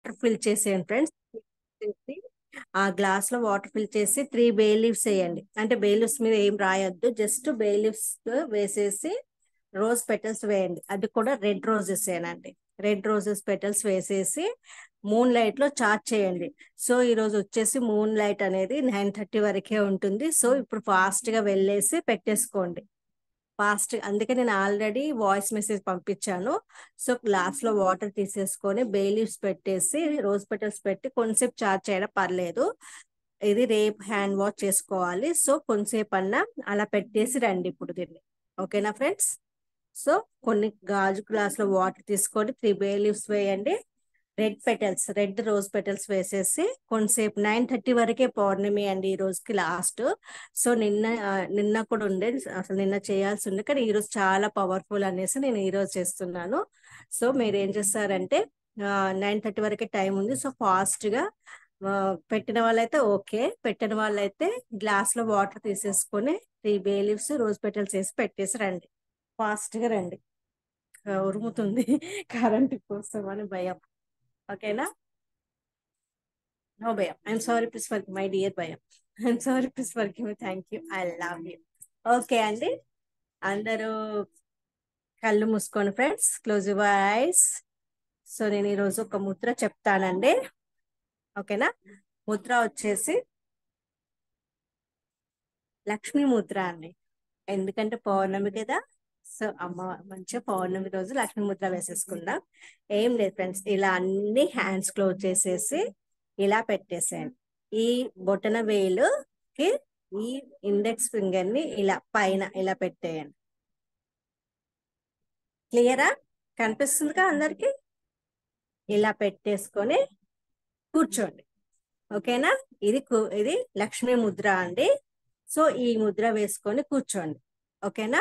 Water fill చేసేయండి friends చేసి ఆ గ్లాస్ లో వాటర్ ఫిల్ చేసి త్రీ బే లీవ్స్ వేయండి అంటే బే లీవ్స్ మీద ఏం రాయొద్దు జస్ట్ బే లీవ్స్ వేసేసి రోజ్ పెటల్స్ వేయండి అది కూడా రెడ్ రోజెస్ వేయండి రెడ్ రోజెస్ పెటల్స్ వేసేసి మూన్ లైట్ లో చార్జ్ చేయండి సో ఈ రోజు వచ్చేసి మూన్ లైట్ అనేది నైన్ థర్టీ వరకే ఉంటుంది సో ఇప్పుడు ఫాస్ట్ గా వెళ్ళేసి పెట్టేసుకోండి ఫాస్ట్ అందుకే నేను ఆల్రెడీ వాయిస్ మెసేజ్ పంపించాను సో గ్లాస్ లో వాటర్ తీసేసుకొని బే లీవ్స్ పెట్టేసి రోజ్ పెటల్స్ పెట్టి కొంతసేపు చార్జ్ చేయడం పర్లేదు ఇది రేపు హ్యాండ్ వాష్ చేసుకోవాలి సో కొంతసేపు అన్నా అలా పెట్టేసి రండి ఇప్పుడు దీన్ని ఓకేనా ఫ్రెండ్స్ సో కొన్ని గాజు గ్లాస్ లో వాటర్ తీసుకొని త్రీ బే లీవ్స్ వేయండి red petals red rose petals వేసేసి కొంతసేపు నైన్ థర్టీ వరకే పౌర్ణమి అండి ఈ రోజుకి లాస్ట్ సో నిన్న ఆ, నిన్న కూడా ఉండే అసలు నిన్న చేయాల్సి ఉండే కానీ ఈ రోజు చాలా పవర్ఫుల్ అనేసి నేను ఈ రోజు చేస్తున్నాను సో మీరు ఏం చేస్తారంటే నైన్ థర్టీ వరకే టైం ఉంది సో ఫాస్ట్ గా ఆ, పెట్టిన వాళ్ళైతే ఓకే పెట్టిన వాళ్ళైతే గ్లాస్ లో వాటర్ తీసేసుకొని three bay leaves rose petals వేసి పెట్టేసి రండి ఫాస్ట్ గా రండి ఆ, ఉరుముతుంది కరెంట్ కోసం అని భయం ఓకేనా నో భయం I'm sorry please for my dear భయం I'm sorry please for me thank you I love you okay అండి అందరూ కళ్ళు మూసుకోండి friends close your eyes so నేను ఈరోజు ఒక ముద్ర చెప్తానండి ఓకేనా ముద్ర వచ్చేసి లక్ష్మీ ముద్ర అండి ఎందుకంటే పౌర్ణమి కదా సో అమ్మ మంచిగా పౌర్ణమి రోజు లక్ష్మీ ముద్ర వేసేసుకుందాం ఏం లేదు ఫ్రెండ్స్ ఇలా అన్ని హ్యాండ్స్ క్లోజ్ చేసేసి ఇలా పెట్టేసేయండి ఈ బొటన వేలుకి ఈ ఇండెక్స్ ఫింగర్ ని ఇలా పైన ఇలా పెట్టేయండి క్లియరా కనిపిస్తుందిగా అందరికి ఇలా పెట్టేసుకొని కూర్చోండి ఓకేనా ఇది కు- ఇది లక్ష్మీ ముద్ర అండి సో ఈ ముద్ర వేసుకొని కూర్చోండి ఓకేనా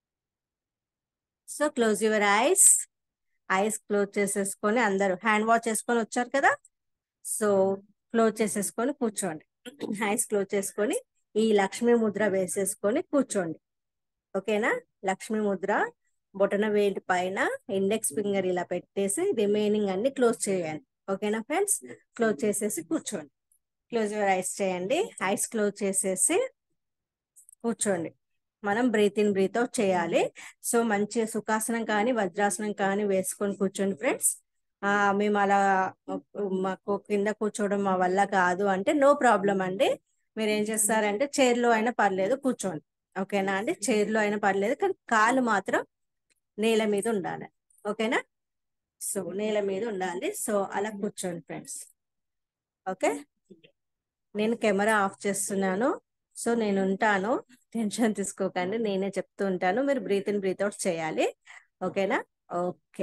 so close your eyes eyes close చేసేసుకొని అందరూ హ్యాండ్ వాష్ చేసుకొని వచ్చారు కదా సో క్లోజ్ చేసేసుకొని కూర్చోండి ఐస్ క్లోజ్ చేసుకొని ఈ లక్ష్మీ ముద్ర వేసేసుకొని కూర్చోండి ఓకేనా లక్ష్మీ ముద్ర బొటన వేలి పైన ఇండెక్స్ ఫింగర్ ఇలా పెట్టేసి రిమైనింగ్ అన్ని క్లోజ్ చేయండి ఓకేనా ఫ్రెండ్స్ క్లోజ్ చేసేసి కూర్చోండి క్లోజ్ యువర్ ఐస్ చేయండి ఐస్ క్లోజ్ చేసేసి కూర్చోండి మనం బ్రీత్ ఇన్ బ్రీత్ అవుట్ చేయాలి సో మంచి సుఖాసనం కానీ వజ్రాసనం కానీ వేసుకొని కూర్చోండి ఫ్రెండ్స్ ఆ మేము అలా మాకు కింద కూర్చోవడం మా వల్ల కాదు అంటే నో ప్రాబ్లం అండి మీరు ఏం చేస్తారంటే చైర్ లో అయినా పర్లేదు కూర్చోండి ఓకేనా అండి చైర్ లో అయినా పర్లేదు కానీ కాలు మాత్రం నేల మీద ఉండాలి ఓకేనా సో నేల మీద ఉండాలి సో అలా కూర్చోండి ఫ్రెండ్స్ ఓకే నేను కెమెరా ఆఫ్ చేస్తున్నాను సో నేను ఉంటాను టెన్షన్ తీసుకోకండి నేనే చెప్తూ ఉంటాను మీరు బ్రీత్ ఇన్ బ్రీత్ అవుట్ చేయాలి ఓకేనా ఓకే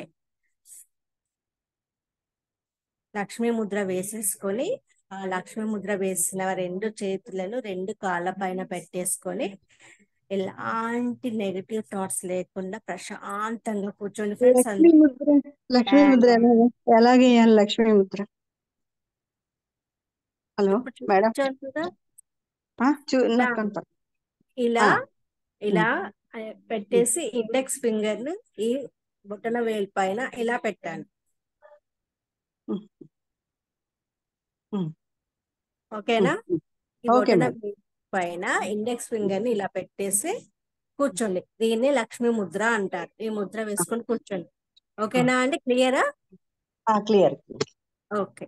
లక్ష్మీ ముద్ర వేసేసుకొని ఆ లక్ష్మీ ముద్ర వేసిన రెండు చేతులను రెండు కాళ్ళ పైన పెట్టేసుకొని ఎలాంటి నెగటివ్ థాట్స్ లేకుండా ప్రశాంతంగా కూర్చోండి ఫ్రెండ్స్ లక్ష్మీ ముద్ర లక్ష్మీ ముద్ర ఎలా ఎలాగేయాలి లక్ష్మీ ముద్ర హలో మేడం ఆ, చూ నాకు కనపడ ఇలా ఆ. ఇలా ఆ, పెట్టేసి ఇండెక్స్ ఫింగర్ ను ఈ బొట్టన వేలు పైన ఇలా పెట్టాను ఉమ్. ఉమ్. ఓకేనా ఉమ్. ఈ ఓకే బొటన మేడం. వేలు పైన ఇండెక్స్ ఫింగర్ ని ఇలా పెట్టేసి కూర్చోండి దీన్ని లక్ష్మీ ముద్ర అంటారు ఈ ముద్ర వేసుకొని కూర్చోండి ఓకేనా అండి క్లియరా clear okay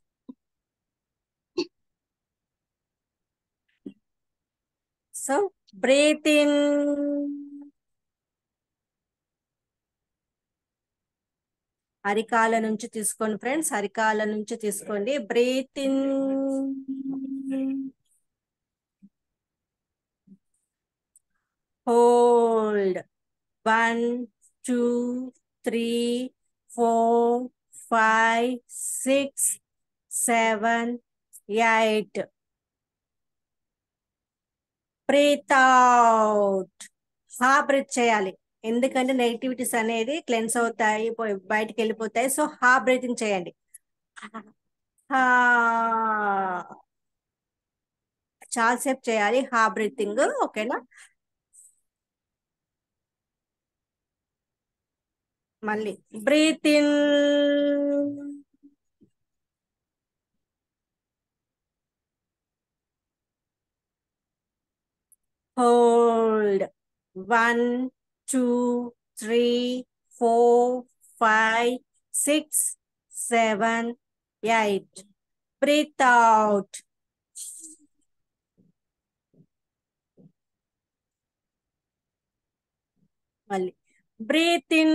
so breathe in అరికాల నుంచి తీసుకోండి ఫ్రెండ్స్ అరికాల నుంచి తీసుకోండి breathe in hold one two three four five six seven eight breathe out హా బ్రీత్ చేయాలి ఎందుకంటే నెగిటివిటీస్ అనేది క్లెన్స్ అవుతాయి పోయి- బయటికి వెళ్ళిపోతాయి సో హా బ్రీతింగ్ చేయండి హా చాలాసేపు చేయాలి హా బ్రీతింగ్ ఓకేనా మళ్ళీ breathe in one two three four five six seven eight breathe out మళ్ళీ breathe in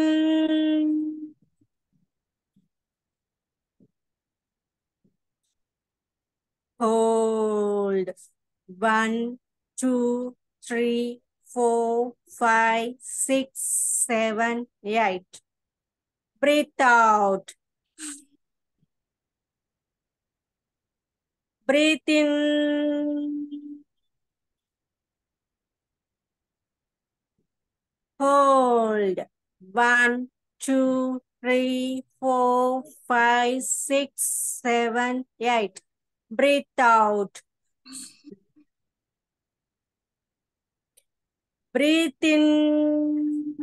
hold one two three four five six seven eight breathe out breathe in hold one two three four five six seven eight breathe out breathe in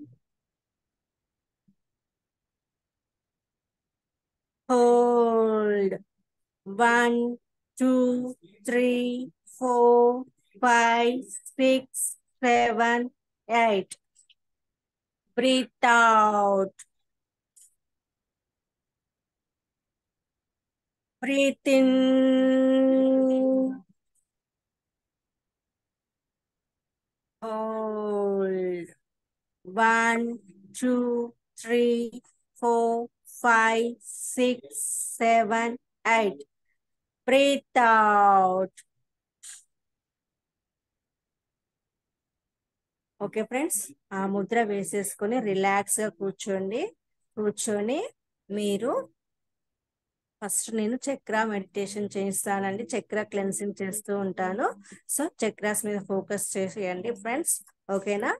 hold one two three four five six seven eight breathe out breathe in hold one two three four five six seven eight breathe out okay friends ఆ ముద్ర వేసేసుకొని relax గా కూర్చోండి కూర్చొని మీరు first నేను చక్ర meditation చేస్తానండి చక్ర క్లెన్సింగ్ చేస్తూ ఉంటాను సో చక్రాస్ మీద ఫోకస్ చేసేయండి ఫ్రెండ్స్ ఓకేనా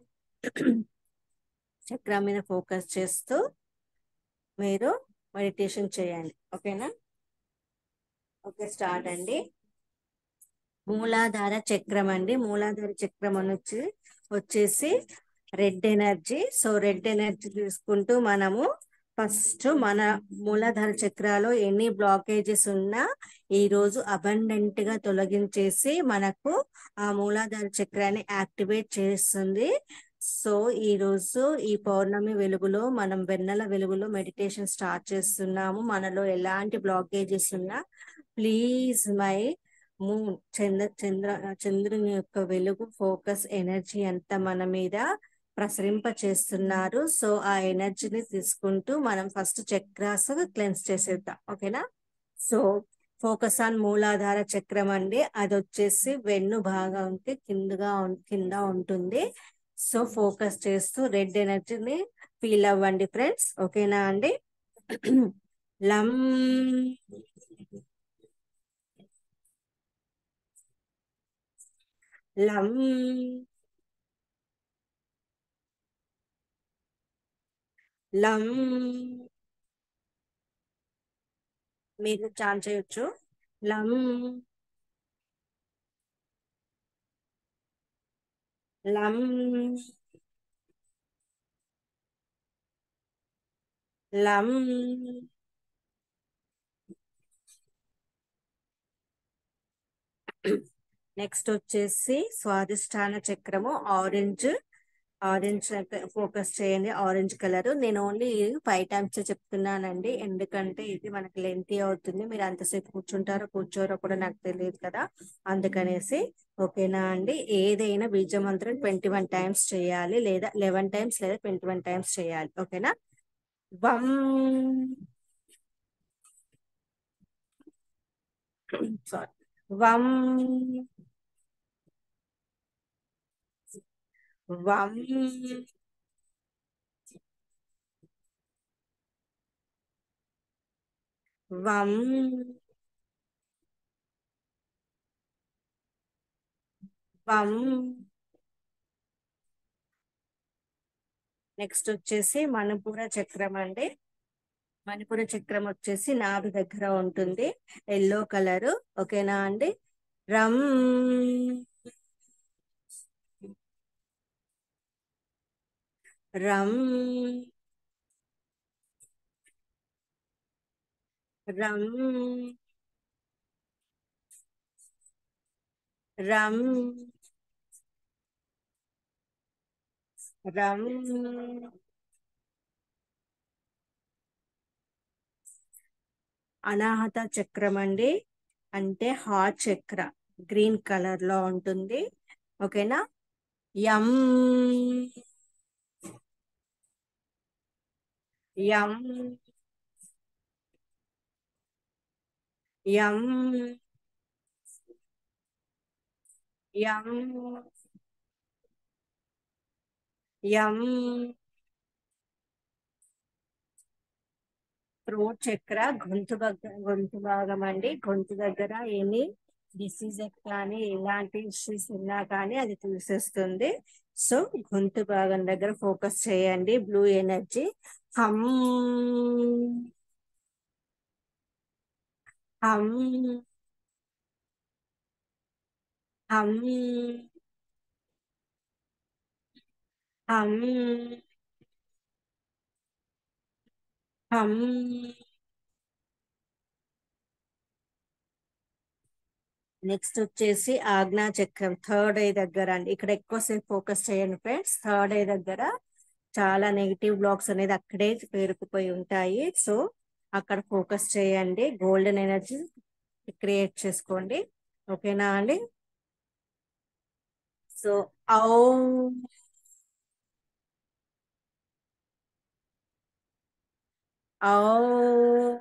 చక్ర మీద ఫోకస్ చేస్తూ మీరు మెడిటేషన్ చేయండి ఓకేనా ఓకే స్టార్ట్ అండి మూలాధార చక్రం అండి మూలాధార చక్రం అని వచ్చి వచ్చేసి red energy so red energy తీసుకుంటూ మనము ఫస్ట్ మన మూలాధార చక్రాలో ఎన్ని బ్లాకేజెస్ ఉన్నా ఈ రోజు అబండెంట్ గా తొలగించేసి మనకు ఆ మూలాధార చక్రాన్ని యాక్టివేట్ చేస్తుంది సో ఈ రోజు ఈ పౌర్ణమి వెలుగులో మనం వెన్నెల వెలుగులో మెడిటేషన్ స్టార్ట్ చేస్తున్నాము మనలో ఎలాంటి బ్లాకేజెస్ ఉన్నా please my moon Chandra Chandra చంద్రుని యొక్క వెలుగు ఫోకస్ ఎనర్జీ అంతా మన మీద ప్రసరింప చేస్తున్నారు సో ఆ ఎనర్జీని తీసుకుంటూ మనం ఫస్ట్ చక్రాస్ క్లెన్స్ చేసేద్దాం ఓకేనా సో ఫోకస్ ఆన్ మూలాధార చక్రం అండి అది వచ్చేసి వెన్ను భాగంకి కిందగా ఉం- కింద ఉంటుంది సో ఫోకస్ చేస్తూ రెడ్ ఎనర్జీని ఫీల్ అవ్వండి ఫ్రెండ్స్ ఓకేనా అండి లం లం లం మీరు చాన్ చేయొచ్చు లం లం లం నెక్స్ట్ వచ్చేసి స్వాదిష్టాన చక్రము ఆరెంజ్ ఆరెంజ్ ఫోకస్ చేయండి ఆరెంజ్ కలర్ నేను ఓన్లీ ఫైవ్ టైమ్స్ చెప్తున్నానండి ఎందుకంటే ఇది మనకి లెంతీ అవుతుంది మీరు అంతసేపు కూర్చుంటారో కూర్చోరో కూడా నాకు తెలియదు కదా అందుకనేసి ఓకేనా అండి ఏదైనా బీజ మంత్రం ట్వంటీ వన్ టైమ్స్ చేయాలి లేదా లెవెన్ టైమ్స్ లేదా ట్వంటీ వన్ టైమ్స్ చేయాలి ఓకేనా వం సారీ వం వం వం వం నెక్స్ట్ వచ్చేసి మణిపూర చక్రం అండి మణిపూర చక్రం వచ్చేసి నాభి దగ్గర ఉంటుంది ఎల్లో కలర్ ఓకేనా అండి రమ్ రమ్ రమ్ రమ్ రం అనాహత చక్రం అండి అంటే హార్ట్ చక్ర గ్రీన్ కలర్ లో ఉంటుంది ఓకేనా యం యం యం యం యం థ్రోట్ చక్ర గొంతు దగ్గర గొంతు భాగం అండి గొంతు దగ్గర ఏమి డిసీజ్ కానీ ఎలాంటి ఇష్యూస్ ఉన్నా కానీ అది తీసేస్తుంది సో గొంతు భాగం దగ్గర ఫోకస్ చేయండి బ్లూ ఎనర్జీ హమ్ హమ్ హమ్ హమ్ హమ్ నెక్స్ట్ వచ్చేసి ఆజ్ఞా చక్రం థర్డ్ ఐ దగ్గర అండి ఇక్కడ ఎక్కువసేపు ఫోకస్ చేయండి ఫ్రెండ్స్ థర్డ్ ఐ దగ్గర చాలా నెగిటివ్ బ్లాక్స్ అనేది అక్కడే పేరుకుపోయి ఉంటాయి సో అక్కడ ఫోకస్ చేయండి గోల్డెన్ ఎనర్జీ క్రియేట్ చేసుకోండి ఓకేనా అండి సో ఔ ఔ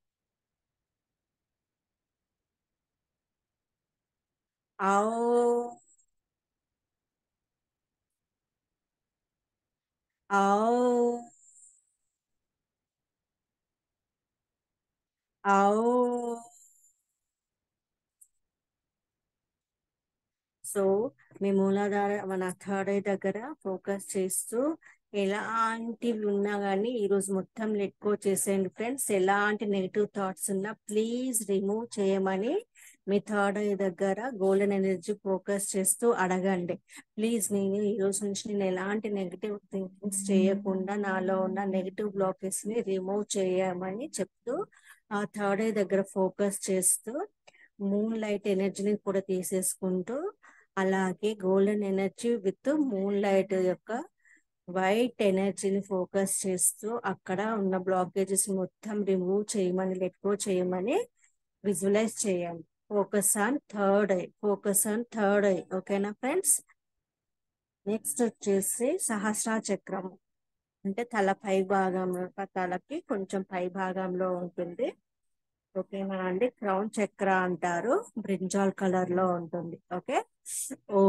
ఔ ఔ ఔ సో మీ మూలాధార మన థర్డ్ ఐ దగ్గర ఫోకస్ చేస్తూ ఎలాంటివి ఉన్నా కానీ ఈ రోజు మొత్తం లెట్ గో చేసేయండి ఫ్రెండ్స్ ఎలాంటి నెగిటివ్ థాట్స్ ఉన్నా ప్లీజ్ రిమూవ్ చేయమని మీ థర్డ్ ఐ దగ్గర గోల్డెన్ ఎనర్జీ ఫోకస్ చేస్తూ అడగండి ప్లీజ్ నేను ఈ రోజు నుంచి నేను ఎలాంటి నెగిటివ్ థింకింగ్స్ చేయకుండా నాలో ఉన్న నెగిటివ్ బ్లాకెస్ ని రిమూవ్ చేయమని చెప్తూ ఆ థర్డ్ ఐ దగ్గర ఫోకస్ చేస్తూ మూన్ లైట్ ఎనర్జీని కూడా తీసేసుకుంటూ అలాగే golden energy with moonlight యొక్క వైట్ ఎనర్జీని ఫోకస్ చేస్తూ అక్కడ ఉన్న బ్లాకేజెస్ మొత్తం రిమూవ్ చేయమని లెట్ గో చేయమని విజువలైజ్ చేయండి focus on third eye focus on third eye ఓకేనా ఫ్రెండ్స్ నెక్స్ట్ వచ్చేసి సహస్ర చక్రం అంటే తల పై భాగం తలకి కొంచెం పై భాగంలో ఉంటుంది ఓకేనా అండి క్రౌన్ చక్ర అంటారు బ్రింజాల్ కలర్ లో ఉంటుంది ఓకే ఓ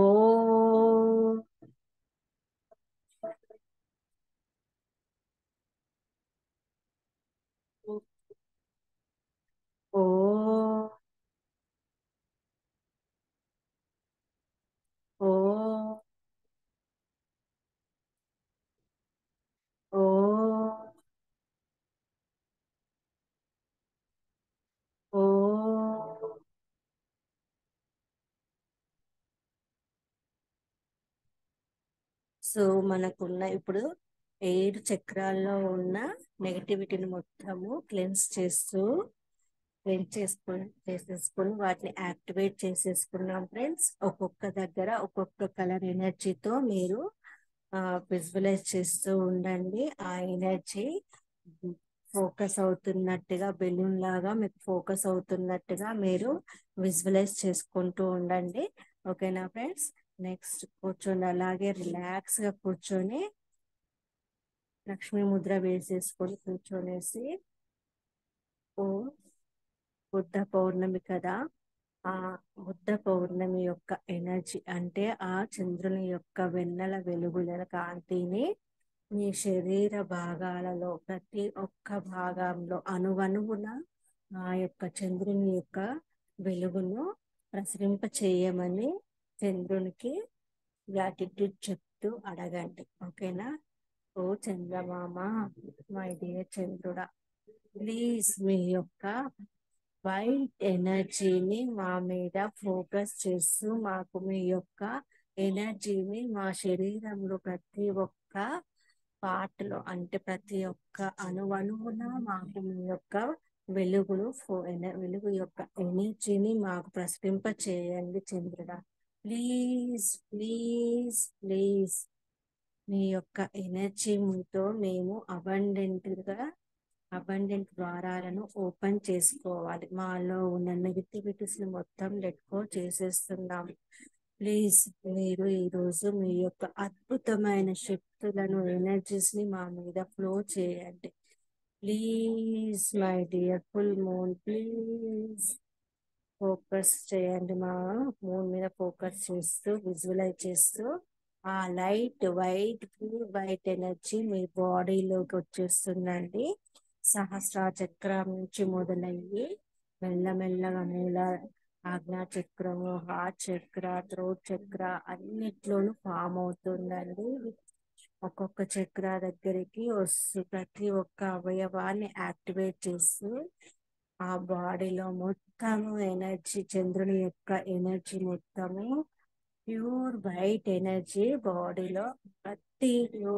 ఓ ఓ ఓ ఓ సో మనకున్న ఇప్పుడు ఏడు చక్రాల్లో ఉన్న నెగటివిటీని మొత్తము క్లెన్స్ చేస్తూ క్లెన్స్ చేసుకొని చేసేసుకొని వాటిని యాక్టివేట్ చేసేసుకున్నాం ఫ్రెండ్స్ ఒక్కొక్క దగ్గర ఒక్కొక్క కలర్ ఎనర్జీతో మీరు విజువలైజ్ చేస్తూ ఉండండి ఆ ఎనర్జీ ఫోకస్ అవుతున్నట్టుగా బెలూన్ లాగా మీకు ఫోకస్ అవుతున్నట్టుగా మీరు విజువలైజ్ చేసుకుంటూ ఉండండి ఓకేనా ఫ్రెండ్స్ నెక్స్ట్ కూర్చొని అలాగే రిలాక్స్ గా కూర్చొని లక్ష్మీ ముద్ర వేసేసుకొని కూర్చొనేసి ఓ బుద్ధ పౌర్ణమి కదా ఆ బుద్ధ పౌర్ణమి యొక్క ఎనర్జీ అంటే ఆ చంద్రుని యొక్క వెన్నెల వెలుగుల కాంతిని మీ శరీర భాగాలలో ప్రతి ఒక్క భాగంలో అణువణువున ఆ యొక్క చంద్రుని యొక్క వెలుగును ప్రసరింప చేయమని చంద్రునికి గ్రాటిట్యూడ్ చెప్తూ అడగండి ఓకేనా ఓ చంద్రమామ మై డియర్ చంద్రుడా ప్లీజ్ మీ యొక్క వైట్ ఎనర్జీని మా మీద ఫోకస్ చేస్తూ మాకు మీ యొక్క ఎనర్జీని మా శరీరంలో ప్రతి ఒక్క పార్ట్ లో అంటే ప్రతి ఒక్క అణువణువున మాకు మీ యొక్క వెలుగును ఫో- ఎన- వెలుగు యొక్క ఎనర్జీని మాకు ప్రసరింప చేయండి చంద్రుడా ప్లీజ్ ప్లీజ్ ప్లీజ్ మీ యొక్క ఎనర్జీతో మేము అబండెంట్ గా అబండెంట్ ద్వారాలను ఓపెన్ చేసుకోవాలి మాలో ఉన్న నెగిటివిటీస్ ని మొత్తం లెట్కో చేసేస్తున్నాం ప్లీజ్ మీరు ఈ రోజు మీ యొక్క అద్భుతమైన శక్తులను ఎనర్జీస్ ని మా మీద ఫ్లో చేయండి please my dear full moon please focus చేయండి మా మూన్ మీద ఫోకస్ చేస్తూ విజువలైజ్ చేస్తూ ఆ light white pure white energy మీ బాడీలోకి వచ్చేస్తుందండి సహస్ర చక్రం నుంచి మొదలయ్యి మెల్లమెల్లగా మూల ఆజ్ఞా చక్రము హార్ట్ చక్ర థ్రోట్ చక్ర అన్నిట్లోనూ ఫామ్ అవుతుందండి ఒక్కొక్క చక్ర దగ్గరికి వస్తూ ప్రతి ఒక్క అవయవాన్ని యాక్టివేట్ చేస్తూ ఆ బాడీలో మొత్తము ఎనర్జీ చంద్రుని యొక్క ఎనర్జీ మొత్తము ప్యూర్ వైట్ ఎనర్జీ బాడీలో ప్రతి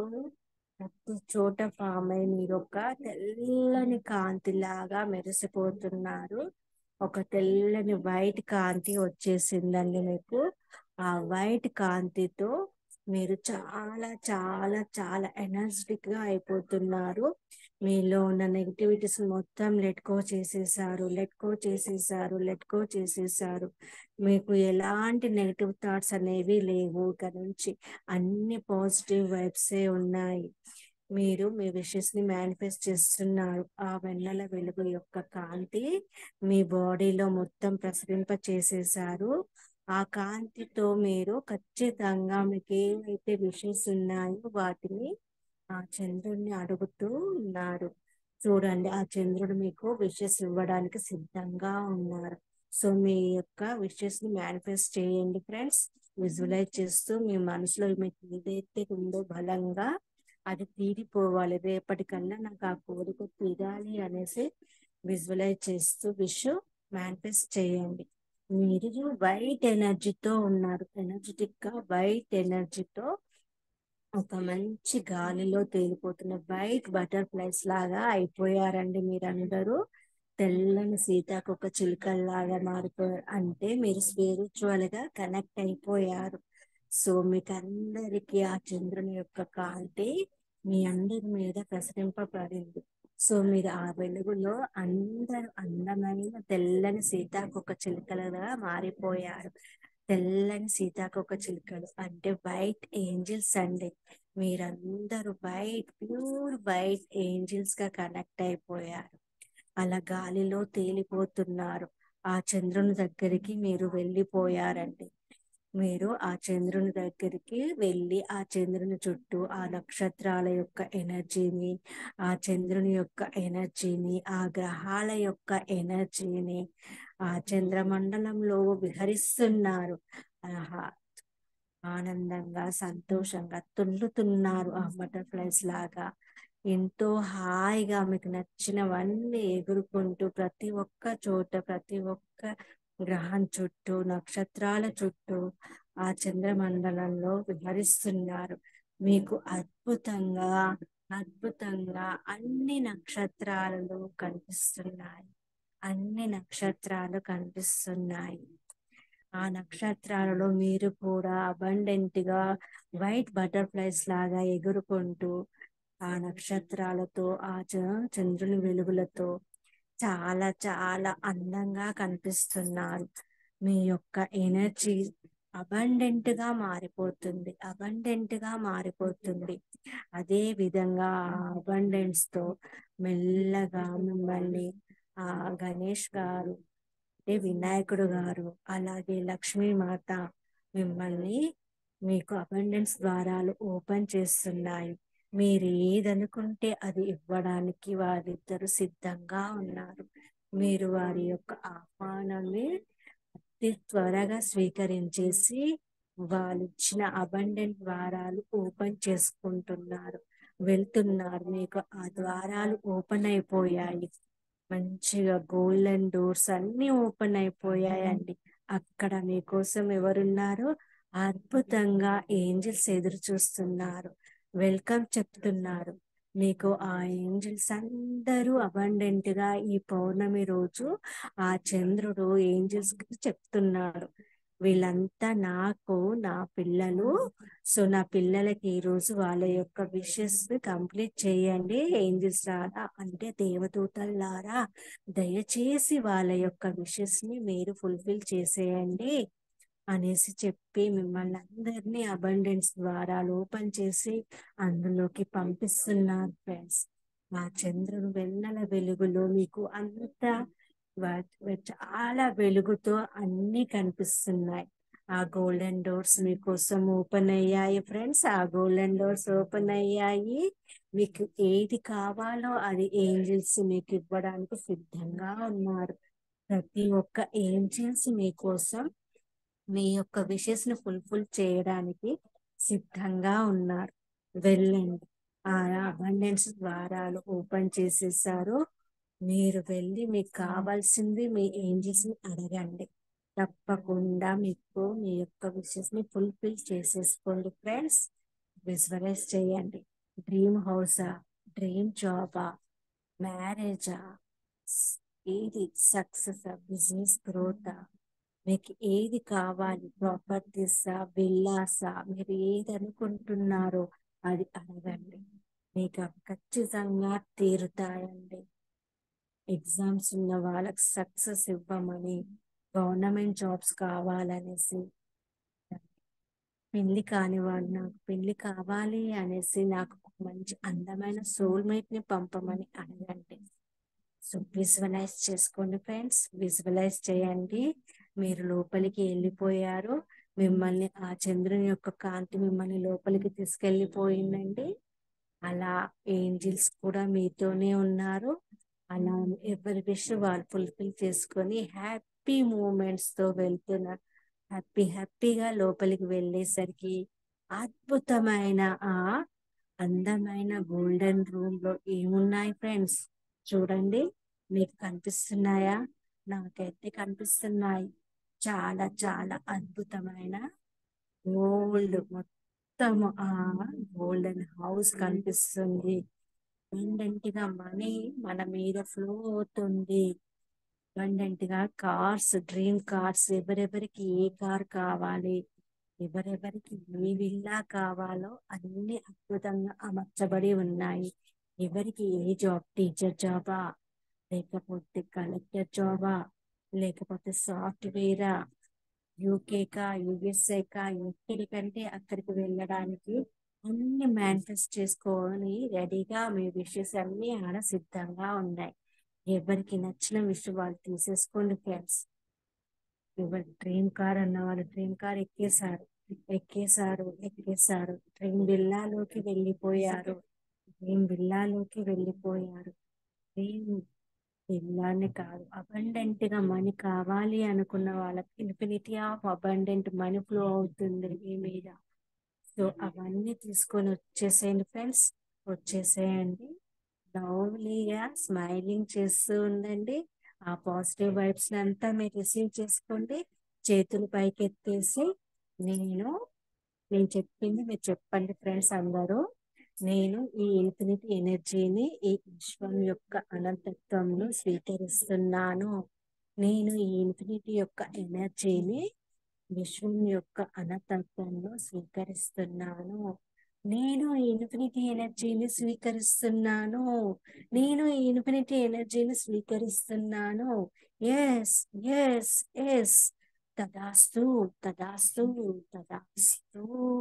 ప్రతి చోట ఫామ్ అయి మీరు ఒక తెల్లని కాంతి లాగా మెరిసిపోతున్నారు ఒక తెల్లని వైట్ కాంతి వచ్చేసిందండి మీకు ఆ వైట్ కాంతితో మీరు చాలా చాలా చాలా ఎనర్జెటిక్ గా అయిపోతున్నారు మీలో ఉన్న నెగిటివిటీస్ మొత్తం లెట్కో చేసేసారు లెట్కో చేసేసారు లెట్కో చేసేసారు మీకు ఎలాంటి నెగిటివ్ థాట్స్ అనేవి లేవు ఇక నుంచి అన్ని పాజిటివ్ వైబ్సే ఉన్నాయి మీరు మీ విషెస్ ని మేనిఫెస్ట్ చేస్తున్నారు ఆ వెన్నెల వెలుగు యొక్క కాంతి మీ బాడీలో మొత్తం ప్రసరింప చేసేసారు ఆ కాంతితో మీరు ఖచ్చితంగా మీకు ఏవైతే విషెస్ ఉన్నాయో వాటిని ఆ చంద్రుడిని అడుగుతూ ఉన్నారు చూడండి ఆ చంద్రుడు మీకు విషెస్ ఇవ్వడానికి సిద్ధంగా ఉన్నారు సో మీ యొక్క విషెస్ ని మేనిఫెస్ట్ చేయండి ఫ్రెండ్స్ విజువలైజ్ చేస్తూ మీ మనసులో మీకు ఏదైతే ఉందో బలంగా అది తీరిపోవాలి రేపటికల్లా నాకు ఆ కోరిక తీరాలి అనేసి విజువలైజ్ చేస్తూ విష్ మేనిఫెస్ట్ చేయండి మీరు వైట్ ఎనర్జీతో ఉన్నారు ఎనర్జెటిక్ గా వైట్ ఎనర్జీతో ఒక మంచి గాలిలో తేలిపోతున్న వైట్ బటర్ఫ్లైస్ లాగా అయిపోయారండి మీరందరూ తెల్లని సీతాకొక చిలుకల్లాగా మారిపోయారు అంటే మీరు స్పిరిచువల్ గా కనెక్ట్ అయిపోయారు సో మీకు అందరికి ఆ చంద్రుని యొక్క కాంతి మీ అందరి మీద ప్రసరింపబడింది సో మీరు ఆ వెలుగులో అందరు అందమైన తెల్లని సీతాకొక చిలుకలుగా మారిపోయారు తెల్లని సీతాకొక చిలుకలు అంటే వైట్ ఏంజిల్స్ అండి మీరందరూ వైట్ ప్యూర్ వైట్ ఏంజిల్స్ గా కనెక్ట్ అయిపోయారు అలా గాలిలో తేలిపోతున్నారు ఆ చంద్రుని దగ్గరికి మీరు వెళ్ళిపోయారండి మీరు ఆ చంద్రుని దగ్గరికి వెళ్ళి ఆ చంద్రుని చుట్టూ ఆ నక్షత్రాల యొక్క ఎనర్జీని ఆ చంద్రుని యొక్క ఎనర్జీని ఆ గ్రహాల యొక్క ఎనర్జీని ఆ చంద్రమండలంలో విహరిస్తున్నారు ఆహా ఆనందంగా సంతోషంగా తుల్లుతున్నారు ఆ బటర్ఫ్లైస్ లాగా ఎంతో హాయిగా మీకు నచ్చినవన్నీ ఎగురుకుంటూ ప్రతి ఒక్క చోట ప్రతి ఒక్క గ్రహం చుట్టూ నక్షత్రాల చుట్టూ ఆ చంద్రమండలంలో విహరిస్తున్నారు మీకు అద్భుతంగా అద్భుతంగా అన్ని నక్షత్రాలు కనిపిస్తున్నాయి అన్ని నక్షత్రాలు కనిపిస్తున్నాయి ఆ నక్షత్రాలలో మీరు కూడా అబండెంట్ గా వైట్ బటర్ఫ్లైస్ లాగా ఎగురుకుంటూ ఆ నక్షత్రాలతో ఆ చ- చంద్రుని వెలుగులతో చాలా చాలా అందంగా కనిపిస్తున్నారు మీ యొక్క ఎనర్జీ అబండెంట్ గా మారిపోతుంది అబండెంట్ గా మారిపోతుంది అదే విధంగా అబండెన్స్ తో మెల్లగా మిమ్మల్ని ఆ గణేష్ గారు అంటే వినాయకుడు గారు అలాగే లక్ష్మీ మాత మిమ్మల్ని మీకు అబండెన్స్ ద్వారాలు ఓపెన్ చేస్తున్నాయి మీరు ఏదనుకుంటే అది ఇవ్వడానికి వారిద్దరు సిద్ధంగా ఉన్నారు మీరు వారి యొక్క ఆహ్వానాన్ని అతి త్వరగా స్వీకరించేసి వాళ్ళు ఇచ్చిన అబండెంట్ ద్వారాలు ఓపెన్ చేసుకుంటున్నారు వెళ్తున్నారు మీకు ఆ ద్వారాలు ఓపెన్ అయిపోయాయి మంచిగా గోల్డెన్ డోర్స్ అన్ని ఓపెన్ అయిపోయాయండి అక్కడ మీకోసం ఎవరున్నారు అద్భుతంగా ఏంజిల్స్ ఎదురు చూస్తున్నారు వెల్కమ్ చెప్తున్నారు మీకు ఆ ఏంజిల్స్ అందరూ అబండెంట్ గా ఈ పౌర్ణమి రోజు ఆ చంద్రుడు ఏంజిల్స్ కి చెప్తున్నాడు వీళ్ళంతా నాకు నా పిల్లలు సో నా పిల్లలకి ఈ రోజు వాళ్ళ యొక్క విషెస్ కంప్లీట్ చేయండి ఏంజిల్స్ రారా అంటే దేవదూతల్లారా దయచేసి వాళ్ళ యొక్క విషెస్ ని మీరు ఫుల్ఫిల్ చేసేయండి అనేసి చెప్పి మిమ్మల్ని అందరినీ అబండెన్స్ ద్వారా ఓపెన్ చేసి అందులోకి పంపిస్తున్నారు ఫ్రెండ్స్ మా చంద్రుడు వెన్నెల వెలుగులో మీకు అంతా వా- చాలా వెలుగుతో అన్ని కనిపిస్తున్నాయి ఆ గోల్డెన్ డోర్స్ మీకోసం ఓపెన్ అయ్యాయి ఫ్రెండ్స్ ఆ గోల్డెన్ డోర్స్ ఓపెన్ అయ్యాయి మీకు ఏది కావాలో అది ఏంజిల్స్ మీకు ఇవ్వడానికి సిద్ధంగా ఉన్నారు ప్రతి ఒక్క ఏంజిల్స్ మీకోసం మీ యొక్క విషెస్ ని ఫుల్ఫిల్ చేయడానికి సిద్ధంగా ఉన్నారు వెళ్ళండి ఆ అబండెన్స్ ద్వారాలు ఓపెన్ చేసేసారు మీరు వెళ్ళి మీకు కావాల్సింది మీ ఏంజిల్స్ ని అడగండి తప్పకుండా మీకు మీ యొక్క విషెస్ ని ఫుల్ఫిల్ చేసేసుకోండి ఫ్రెండ్స్ విజువలైజ్ చేయండి డ్రీమ్ హౌసా డ్రీమ్ జాబా మ్యారేజా ఏది సక్సెస్ బిజినెస్ గ్రోత్ మీకు ఏది కావాలి ప్రాపర్టీసా విల్లాసా మీరు ఏది అనుకుంటున్నారో అది అడగండి మీకు అవి ఖచ్చితంగా తీరుతాయండి ఎగ్జామ్స్ ఉన్న వాళ్ళకి సక్సెస్ ఇవ్వమని గవర్నమెంట్ జాబ్స్ కావాలనేసి పెళ్లి కాని వాడు నాకు పెళ్లి కావాలి అనేసి నాకు ఒక మంచి అందమైన సోల్మేట్ ని పంపమని అడగండి సో విజువలైజ్ చేసుకోండి ఫ్రెండ్స్ విజువలైజ్ చేయండి మీరు లోపలికి వెళ్ళిపోయారు మిమ్మల్ని ఆ చంద్రుని యొక్క కాంతి మిమ్మల్ని లోపలికి తీసుకెళ్ళిపోయిందండి అలా ఏంజిల్స్ కూడా మీతోనే ఉన్నారు అలా ఎవరి విష్ వాళ్ళు ఫుల్ఫిల్ చేసుకొని హ్యాపీ మూమెంట్స్ తో వెళ్తున్నారు హ్యాపీ హ్యాపీగా లోపలికి వెళ్ళేసరికి అద్భుతమైన ఆ అందమైన గోల్డెన్ రూమ్ లో ఏమున్నాయి ఫ్రెండ్స్ చూడండి మీకు కనిపిస్తున్నాయా నాకైతే కనిపిస్తున్నాయి చాలా చాలా అద్భుతమైన గోల్డ్ మొత్తం ఆ గోల్డెన్ హౌస్ కనిపిస్తుంది అబండెంట్ గా మనీ మన మీద ఫ్లో అవుతుంది అబండెంట్ గా కార్స్ డ్రీమ్ కార్స్ ఎవరెవరికి ఏ కార్ కావాలి ఎవరెవరికి ఏ విల్లా కావాలో అన్ని అద్భుతంగా అమర్చబడి ఉన్నాయి ఎవరికి ఏ జాబ్ టీచర్ జాబా లేకపోతే కలెక్టర్ జాబా లేకపోతే సాఫ్ట్వేరా యూకేకా యుఎస్ఏకా ఎక్కడికంటే అక్కడికి వెళ్ళడానికి అన్ని మేనిఫెస్ట్ చేసుకొని రెడీగా మీ విషెస్ అన్ని ఆడ సిద్ధంగా ఉన్నాయి ఎవరికి నచ్చిన విషయం వాళ్ళు తీసేసుకోండి ఫ్రెండ్స్ ఎవరి డ్రీమ్ కార్ అన్న వాళ్ళు డ్రీమ్ కార్ ఎక్కేశారు ఎక్కేశారు ఎక్కేశారు డ్రీమ్ విల్లాలోకి వెళ్ళిపోయారు డ్రీమ్ విల్లాలోకి వెళ్ళిపోయారు డ్రీమ్ విల్లాని కాదు అబండెంట్ గా మనీ కావాలి అనుకున్న వాళ్ళకి infinity of abundant money flow అవుతుంది మీ మీద సో అవన్నీ తీసుకొని వచ్చేసేయండి ఫ్రెండ్స్ వచ్చేసేయండి లవ్లీగా స్మైలింగ్ చేస్తూ ఉండండి ఆ పాజిటివ్ వైబ్స్ అంతా మీరు రిసీవ్ చేసుకోండి చేతులు పైకి ఎత్తేసి నేను నేను చెప్పింది మీరు చెప్పండి ఫ్రెండ్స్ అందరూ నేను ఈ ఇన్ఫినిటీ ఎనర్జీని ఈ విశ్వం యొక్క అనంతత్వంలో స్వీకరిస్తున్నాను నేను ఈ ఇన్ఫినిటీ యొక్క ఎనర్జీని విశ్వం యొక్క అనంతత్వంలో స్వీకరిస్తున్నాను నేను ఈ ఇన్ఫినిటీ ఎనర్జీని స్వీకరిస్తున్నాను నేను ఈ ఇన్ఫినిటీ ఎనర్జీని స్వీకరిస్తున్నాను ఎస్ ఎస్ ఎస్ తదాస్తు తదాస్తు తదాస్తు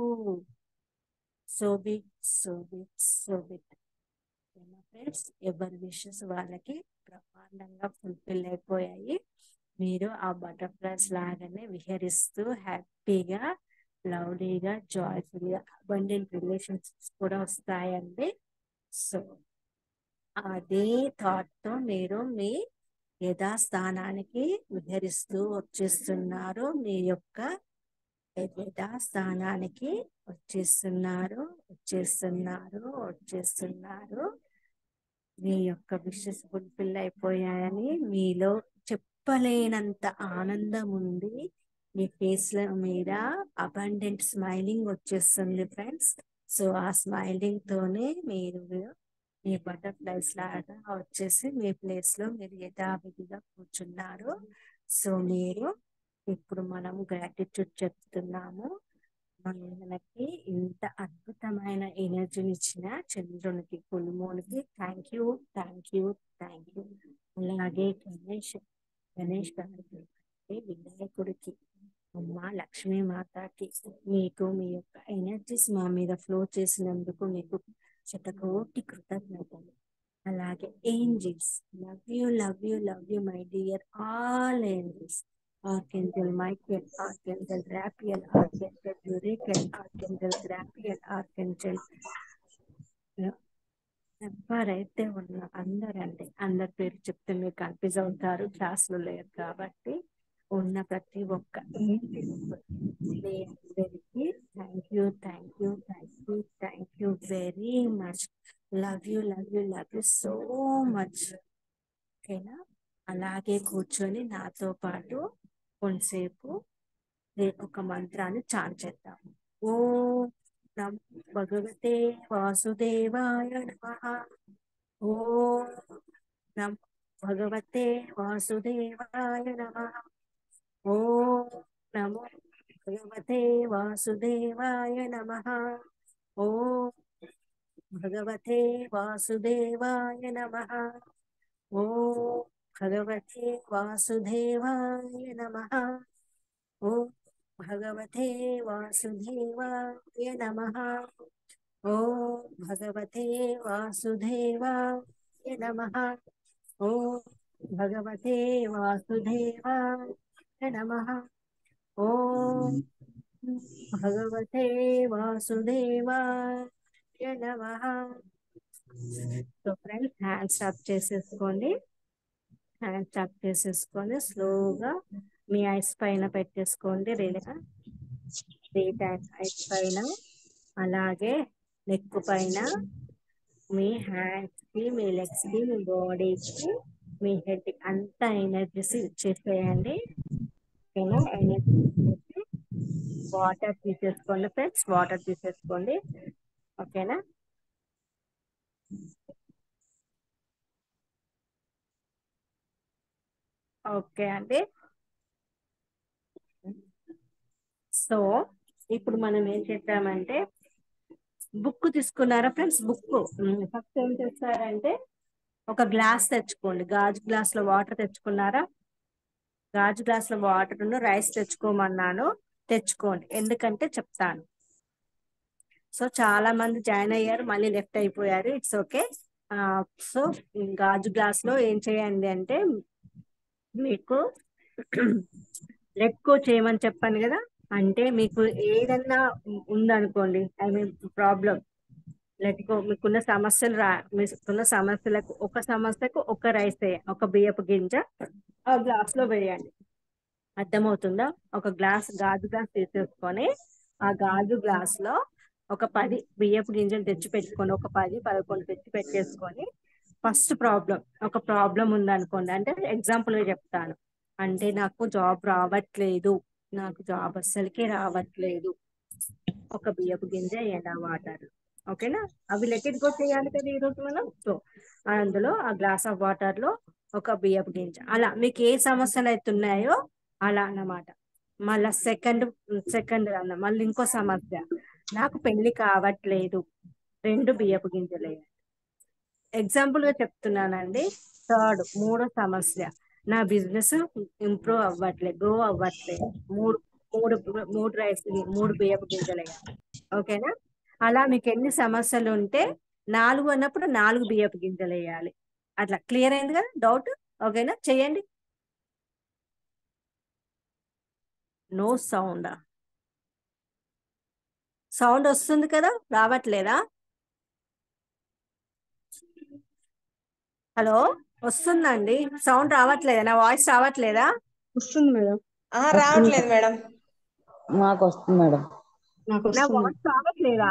so be it so be it so be it friends ఎవరి విషెస్ వాళ్ళకి బ్రహ్మాండంగా ఫుల్ఫిల్ అయిపోయాయి మీరు ఆ బటర్ఫ్లైస్ లాగానే విహరిస్తూ హ్యాపీగా లవ్లీగా జాయ్ఫుల్ గా అబండెంట్ రిలేషన్షిప్స్ కూడా వస్తాయండి సో అదే థాట్ తో మీరు మీ యథాస్థానానికి విహరిస్తూ వచ్చేస్తున్నారు మీ యొక్క యథాస్థానానికి వచ్చేస్తున్నారు వచ్చేస్తున్నారు వచ్చేస్తున్నారు మీ యొక్క విషెస్ ఫుల్ఫిల్ అయిపోయాయని మీలో చెప్పలేనంత ఆనందం ఉంది మీ ఫేస్ లో మీద అబండెంట్ స్మైలింగ్ వచ్చేస్తుంది ఫ్రెండ్స్ సో ఆ స్మైలింగ్ తోనే మీరు మీ బటర్ఫ్లైస్ లాగా వచ్చేసి మీ ప్లేస్ లో మీరు యథావిధిగా కూర్చున్నారు సో మీరు ఇప్పుడు మనం గ్రాటిట్యూడ్ చెప్తున్నాము మనకి ఇంత అద్భుతమైన ఎనర్జీని ఇచ్చిన చంద్రునికి కులుమోనికి thank you thank you thank you అలాగే గణేష్ గణేష్ గారికి అంటే వినాయకుడికి అమ్మ లక్ష్మీ మాతకి మీకు మీ యొక్క ఎనర్జీస్ మా మీద ఫ్లో చేసినందుకు మీకు శతకోటి కృతజ్ఞతలు అలాగే angels love you love you love you my dear all angels archangel Michael archangel Raphael archangel యురేకల్ ఆర్కెంజల్ గ్రాపియల్ ఆర్కెంజల్ ఎవరైతే ఉన్న అందరండి అందరి పేరు చెప్తే మీరు కన్ఫ్యూజ్ అవుతారు క్లాసులో లేరు కాబట్టి ఉన్న ప్రతి ఒక్క అందరికి thank you thank you thank you thank you very much love you love you love you so much ఓకేనా అలాగే కూర్చొని నాతో పాటు కొంతసేపు రే- ఒక మంత్రాన్ని చాన్ చేద్దాం ఓ నమ భగవతే వాసుదేవాయ నమః ఓ నమ భగవతే వాసుదేవాయ నమః ఓ నమో భగవతే వాసుదేవాయ నమః ఓ భగవతే వాసుదేవాయ నమః ఓ భగవతే వాసుదేవాయ నమః ఓ భగవతే వాసుదేవాయ నమః ఓ భగవతే వాసుదేవాయ నమః ఓ భగవతే వాసుదేవాయ నమః ఓ భగవతే వాసుదేవాయ నమః సో ఫ్రెండ్స్ హ్యాండ్స్ అప్ చేసేసుకోండి హ్యాండ్స్ అప్ చేసేసుకొని స్లోగా మీ ఐస్ పైన పెట్టేసుకోండి రేగా త్రీ టైమ్స్ ఐస్ పైన అలాగే నెక్ పైన మీ హ్యాండ్స్ కి మీ లెగ్స్ కి మీ బాడీకి మీ హెడ్ కి అంతా ఎనర్జీస్ ఇచ్చేసేయండి ఓకేనా ఎనర్జీ ఇచ్చేసి వాటర్ తీసేసుకోండి ఫ్రెండ్స్ వాటర్ తీసేసుకోండి ఓకేనా ఓకే అండి సో ఇప్పుడు మనం ఏం చేద్దామంటే బుక్ తీసుకున్నారా ఫ్రెండ్స్ బుక్ ఫస్ట్ ఏం చేస్తారంటే ఒక గ్లాస్ తెచ్చుకోండి గాజు గ్లాస్ లో వాటర్ తెచ్చుకున్నారా గాజు గ్లాస్ లో వాటర్ రైస్ తెచ్చుకోమన్నాను తెచ్చుకోండి ఎందుకంటే చెప్తాను సో చాలా మంది జాయిన్ అయ్యారు మళ్ళీ లెఫ్ట్ అయిపోయారు ఇట్స్ ఓకే సో గాజు గ్లాస్ లో ఏం చేయండి అంటే మీకు లెక్కో చేయమని చెప్పాను కదా అంటే మీకు ఏదన్నా ఉందనుకోండి ఐ మీన్ ప్రాబ్లం లెట్కో మీకున్న సమస్యలు రా మీకున్న సమస్యలకు ఒక సమస్యకు ఒక రైస్ వేయండి ఒక బియ్యపు గింజ ఆ గ్లాస్ లో వేయండి అర్థమవుతుందా ఒక గ్లాస్ గాజు గ్లాస్ తీసేసుకొని ఆ గాజు గ్లాస్ లో ఒక పది బియ్యపు గింజలు తెచ్చి పెట్టుకొని ఒక పది పదకొండు తెచ్చి పెట్టేసుకొని ఫస్ట్ ప్రాబ్లం ఒక ప్రాబ్లం ఉందనుకోండి అంటే ఎగ్జాంపుల్ గా చెప్తాను అంటే నాకు జాబ్ రావట్లేదు నాకు జాబ్ అస్సలకి రావట్లేదు ఒక బియ్యపు గింజ ఎండా వాటర్ ఓకేనా అవి లెక్కెట్ గో చేయాలి కదా ఈరోజు మనం సో అందులో ఆ గ్లాస్ ఆఫ్ వాటర్ లో ఒక బియ్యపు గింజ అలా మీకు ఏ సమస్యలు అయితే ఉన్నాయో అలా అన్నమాట మళ్ళా సెకండ్ సెకండ్ అన్న మళ్ళీ ఇంకో సమస్య నాకు పెళ్లి కావట్లేదు రెండు బియ్యపు గింజలు వేయాలి ఎగ్జాంపుల్ గా చెప్తున్నానండి థర్డ్ మూడో సమస్య నా బిజినెస్ ఇంప్రూవ్ అవ్వట్లేదు గ్రో అవ్వట్లేదు మూడు మూడు మూడు రైస్ మూడు బియ్యపు గింజలు వేయాలి ఓకేనా అలా మీకు ఎన్ని సమస్యలు ఉంటే నాలుగు అన్నప్పుడు నాలుగు బియ్యపు గింజలు వేయాలి అట్లా క్లియర్ అయింది కదా డౌట్ ఓకేనా చేయండి నో సౌండ్ సౌండ్ వస్తుంది కదా రావట్లేదా హలో వస్తుందండి సౌండ్ రావట్లేదా నా వాయిస్ రావట్లేదా వస్తుంది మేడం ఆ రావట్లేదు మేడం మాకు వస్తుంది మేడం నాకు నా వస్తుంది వాయిస్ రావట్లేదా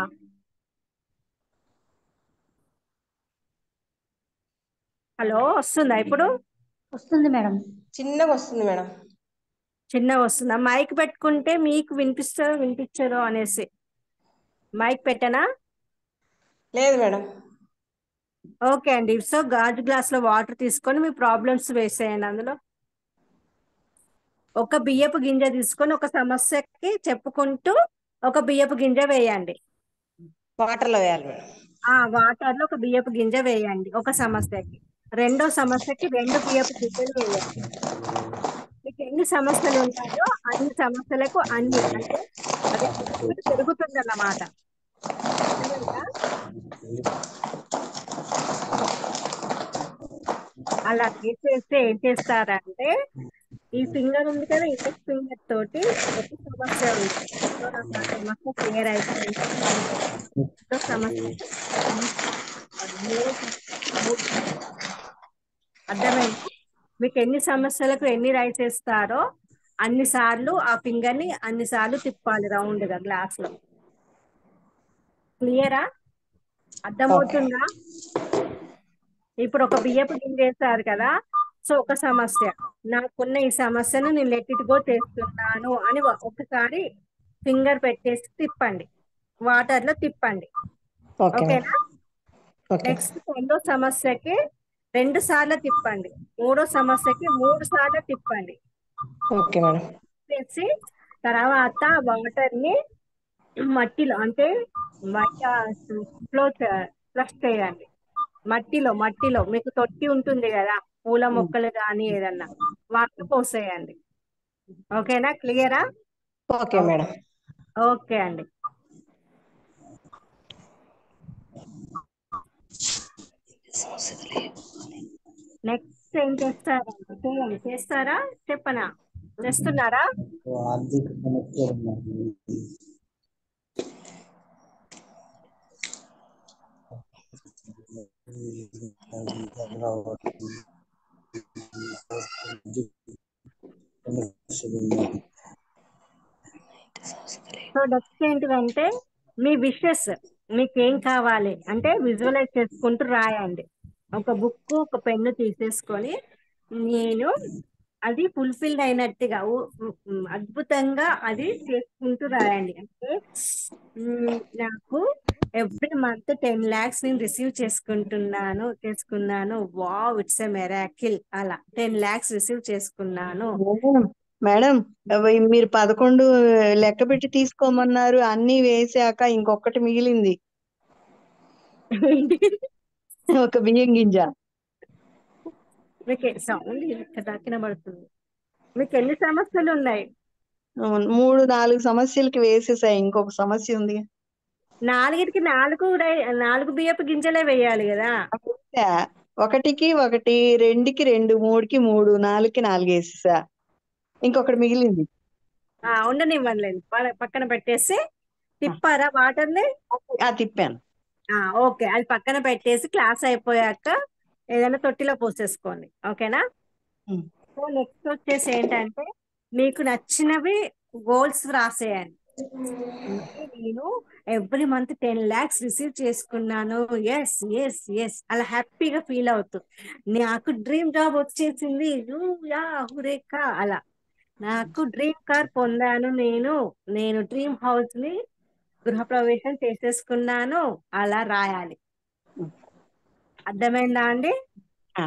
హలో వస్తుందా ఇప్పుడు వస్తుంది మేడం చిన్నగా వస్తుంది మేడం చిన్నగా వస్తుందా మైక్ పెట్టుకుంటే మీకు వినిపిస్తారో వినిపించదో అనేసి మైక్ పెట్టనా లేదు మేడం ఓకే అండి సో గాజు గ్లాస్ లో వాటర్ తీసుకొని మీ ప్రాబ్లమ్స్ వేసేయండి అందులో ఒక బియ్యపు గింజ తీసుకొని ఒక సమస్యకి చెప్పుకుంటూ ఒక బియ్యపు గింజ వేయండి వాటర్లో వేయాలి మేడం ఆ వాటర్ లో ఒక బియ్యపు గింజ వేయండి ఒక సమస్యకి రెండో సమస్యకి రెండు బియ్యపు గింజలు వేయండి మీకు ఎన్ని సమస్యలు ఉంటాయో అన్ని సమస్యలకు అన్ని అంటే అది పెరుగుతుంది అన్నమాట అలా చేసేస్తే ఏం చేస్తారంటే ఈ ఫింగర్ ఉంది కదా ఇండెక్స్ ఫింగర్ తోటి ఒక సమస్య ఉంది సో నాకు ఆ సమస్య క్లియర్ అయిపోయింది రెండో సమస్య అర్థమైంది మీకు ఎన్ని సమస్యలకు ఎన్ని రైస్ ఇస్తారో అన్ని సార్లు ఆ ఫింగర్ ని అన్ని సార్లు తిప్పాలి రౌండ్ గా గ్లాస్ లో క్లియరా అర్థమవుతుందా ఇప్పుడు ఒక బియ్యపు గింజ వేస్తారు కదా సో ఒక సమస్య నాకున్న ఈ సమస్యను నేను లెట్టిటిగో చేస్తున్నాను అని ఒకసారి ఫింగర్ పెట్టేసి తిప్పండి వాటర్ లో తిప్పండి ఓకే మేడం ఓకేనా ఓకే నెక్స్ట్ రెండో సమస్యకి రెండు సార్లు తిప్పండి మూడో సమస్యకి మూడు సార్లు తిప్పండి ఓకే మేడం చేసి తర్వాత వాటర్ ని మట్టిలో అంటే బయట ఫ్లో ఫ్లష్ చేయండి మట్టిలో మట్టిలో మీకు తొట్టి ఉంటుంది కదా పూల మొక్కలు కానీ ఏదన్నా వాటిని పోసేయండి ఓకేనా క్లియరా ఓకే మేడం ఓకే అండి నెక్స్ట్ ఏం చేస్తారండి చేయండి చేస్తారా చెప్పనా చేస్తున్నారా ఆర్థిక సమస్యలు ఉన్నాయి సో నెక్స్ట్ ఏంటిదంటే మీ విషెస్ మీకు ఏం కావాలి అంటే విజువలైజ్ చేసుకుంటూ రాయండి ఒక బుక్ ఒక పెన్ను తీసేసుకొని నేను అది ఫుల్ఫిల్డ్ అయినట్టుగా ఊ- ఉ- అద్భుతంగా అది చేసుకుంటూ రాయండి అంటే మ్, నాకు ఎవ్రీ మంత్ టెన్ లాక్స్ నేను రిసీవ్ చేసుకుంటున్నాను చేసుకున్నాను వావ్ ఇట్స్ ఎ మెరాకిల్ అలా టెన్ లాక్స్ రిసీవ్ చేసుకున్నాను మేడం మేడం అవి మీరు పదకొండు లెక్క పెట్టి తీసుకోమన్నారు అన్ని వేసాక ఇంకొకటి మిగిలింది ఒక బియ్యం గింజ మీకు సౌండ్ ఇక్కడ దాకిన పడుతుంది మీకు ఎన్ని సమస్యలు ఉన్నాయి అవును, మూడు నాలుగు సమస్యలకి వేసేసాయి ఇంకొక సమస్య ఉంది నాలుగిటికి నాలుగు రై- నాలుగు బియ్యపు గింజలే వేయాలి కదా వేసా. ఒకటికి ఒకటి రెండుకి రెండు మూడుకి మూడు నాలుగుకి నాలుగు వేసేసా ఇంకొకటి మిగిలింది ఆ ఉండనివ్వండి పక్కన పెట్టేసి తిప్పారా వాటర్ ని ఆ తిప్పాను ఆ ఓకే అది పక్కన పెట్టేసి క్లాస్ అయిపోయాక ఏదైనా తొట్టిలో పోసేసుకోండి ఓకేనా ఉమ్. సో నెక్స్ట్ వచ్చేసి ఏంటంటే మీకు నచ్చినవి గోల్స్ రాసేయండి అంటే నేను every month ten lakhs receive చేసుకున్నాను ఎస్ ఎస్ ఎస్ అలా హ్యాపీగా ఫీల్ అవుతూ నాకు డ్రీమ్ జాబ్ వచ్చేసింది యూ, యా హురేకా అలా నాకు డ్రీమ్ కార్ పొందాను నేను నేను డ్రీమ్ హౌస్ ని గృహప్రవేశం చేసేసుకున్నాను అలా రాయాలి అర్థమైందా అండి ఆ.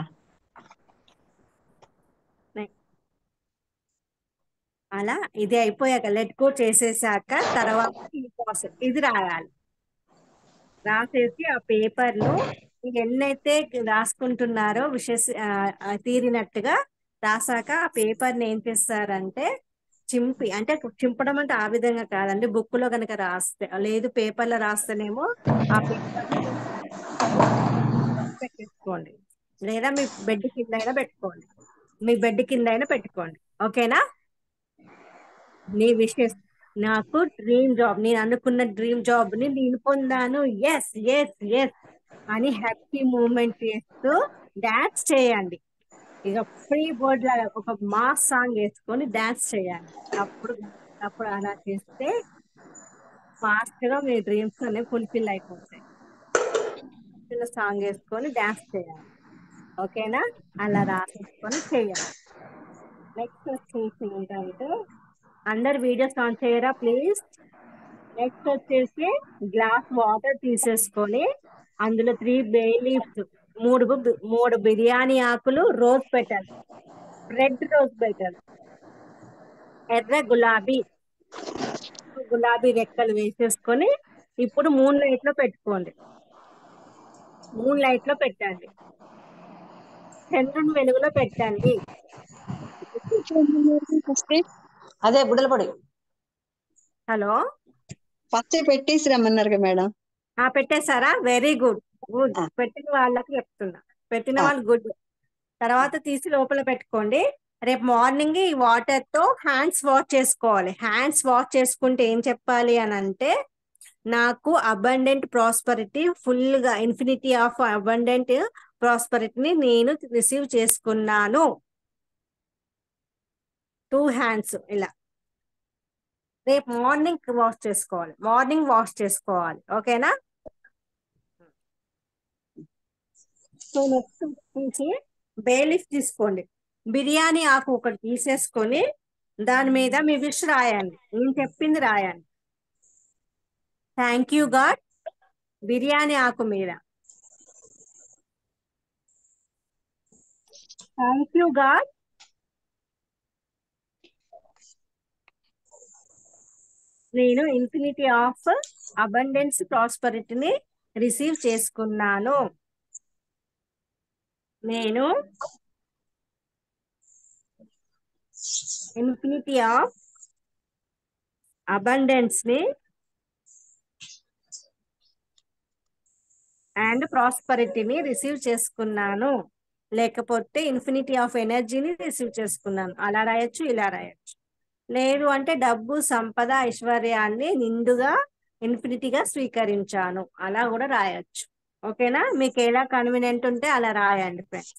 అలా ఇది అయిపోయాక లెట్ గో చేసేసాక తర్వాత ఈ ప్రాసెస్ ఇది రాయాలి రాసేసి ఆ పేపర్ ను మీరు ఎన్నైతే రాసుకుంటున్నారో విషస్ ఆ, ఆ, తీరినట్టుగా రాసాక ఆ పేపర్ ని ఏం చేస్తారంటే చింపి అంటే చింపడం అంటే ఆ విధంగా కాదండి బుక్ లో కనుక రాస్తే లేదు పేపర్ లో రాస్తేనేమో ఆ పేపర్ పెట్టేసుకోండి లేదా మీ బెడ్ కింద అయినా పెట్టుకోండి మీ బెడ్ కింద అయినా పెట్టుకోండి ఓకేనా నీ విషెస్ నాకు డ్రీమ్ జాబ్ నేను అనుకున్న డ్రీమ్ జాబ్ ని నేను పొందాను ఎస్ ఎస్ ఎస్ అని హ్యాపీ మూమెంట్ చేస్తూ డాన్స్ చేయండి ఇక ఫ్రీ బోర్డ్ లాగా ఒక మాస్ సాంగ్ వేసుకొని డాన్స్ చేయాలి అప్పుడు అప్పుడు అలా చేస్తే ఫాస్ట్ గా మీ డ్రీమ్స్ అనేవి ఫుల్ఫిల్ అయిపోతాయి చిన్న సాంగ్ వేసుకొని డాన్స్ చేయాలి ఓకేనా అలా రాసేసుకొని చేయాలి నెక్స్ట్ వచ్చేసి ఏంటంటే అందరు వీడియోస్ ఆన్ చేయరా ప్లీజ్ నెక్స్ట్ వచ్చేసి గ్లాస్ వాటర్ తీసేసుకొని అందులో త్రీ బే లీవ్స్ మూడు బి- మూడు బిర్యానీ ఆకులు rose petal red rose petal ఎర్ర గులాబీ గులాబీ రెక్కలు వేసేసుకొని ఇప్పుడు మూన్ లైట్ లో పెట్టుకోండి మూన్ లైట్ లో పెట్టండి చంద్రుని వెలుగులో పెట్టండి ఫస్ట్ అదే బుడల పొడి హలో ఫస్ట్ పెట్టేసి రమ్మన్నారు మేడం ఆ పెట్టేశారా వెరీ గుడ్ గుడ్ ఆ. పెట్టిన వాళ్ళకి చెప్తున్నా పెట్టిన ఆ. వాళ్ళు గుడ్ తర్వాత తీసి లోపల పెట్టుకోండి రేపు మార్నింగ్ ఈ వాటర్ తో హ్యాండ్స్ వాష్ చేసుకోవాలి హ్యాండ్స్ వాష్ చేసుకుంటే ఏం చెప్పాలి అని అంటే నాకు అబండెంట్ ప్రాస్పరిటీ ఫుల్ గా ఇన్ఫినిటీ ఆఫ్ అబండెంట్ ప్రాస్పరిటీని నేను రిసీవ్ చేసుకున్నాను టూ హ్యాండ్స్ ఇలా రేపు మార్నింగ్ వాష్ చేసుకోవాలి మార్నింగ్ వాష్ చేసుకోవాలి ఓకేనా సో నెక్స్ట్ తీసి బేలిఫ్ తీసుకోండి బిర్యానీ ఆకు ఒకటి తీసేసుకొని దాని మీద మీ విష్ రాయండి నేను చెప్పింది రాయండి థ్యాంక్ యూ గాడ్ బిర్యానీ ఆకు మీద థ్యాంక్ యూ గాడ్ నేను ఇన్ఫినిటీ ఆఫ్ అబండెన్స్ ప్రాస్పరిటీని రిసీవ్ చేసుకున్నాను నేను ఇన్ఫినిటీ ఆఫ్ అబండెన్స్ ని అండ్ ప్రాస్పరిటీని రిసీవ్ చేసుకున్నాను లేకపోతే ఇన్ఫినిటీ ఆఫ్ ఎనర్జీని రిసీవ్ చేసుకున్నాను అలా రాయొచ్చు ఇలా రాయొచ్చు లేదు అంటే డబ్బు సంపద ఐశ్వర్యాన్ని నిండుగా ఇన్ఫినిటీగా స్వీకరించాను అలా కూడా రాయొచ్చు ఓకేనా మీకు ఎలా కన్వీనియంట్ ఉంటే అలా రాయండి ఫ్రెండ్స్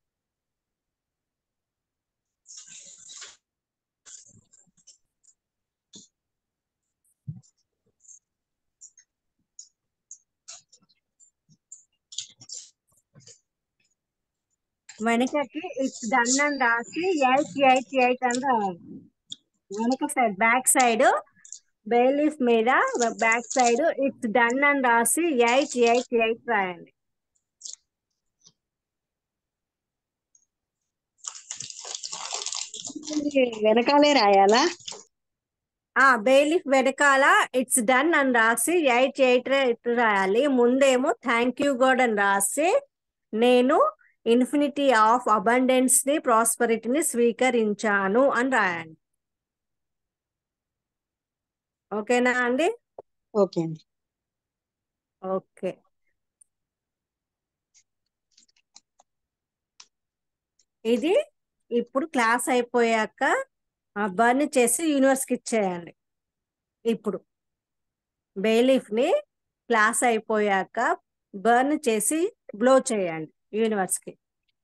వెనకకి ఇట్స్ డన్ అని రాసి ఎయిట్ ఎయిట్ ఎయిట్ అని రాయాలి వెనక సైడ్ బ్యాక్ సైడ్ బేలీఫ్ మీద బ్యాక్ సైడ్ ఇట్స్ డన్ అని రాసి ఎయిట్ ఎయిట్ ఎయిట్ రాయండి వెనకాలే రాయాలా ఆ బేలీఫ్ వెనకాల ఇట్స్ డన్ అని రాసి ఎయిట్ ఎయిట్ ఎయిట్ రాయాలి ముందేమో థ్యాంక్ యూ గాడ్ అని రాసి నేను ఇన్ఫినిటీ ఆఫ్ అబండెన్స్ ని ప్రాస్పరిటీని స్వీకరించాను అని రాయండి ఓకేనా అండి ఓకే అండి ఓకే ఇది ఇప్పుడు క్లాస్ అయిపోయాక బర్న్ చేసి యూనివర్స్కి ఇచ్చేయండి ఇప్పుడు బేలీఫ్ ని క్లాస్ అయిపోయాక బర్న్ చేసి బ్లో చేయండి యూనివర్స్ కి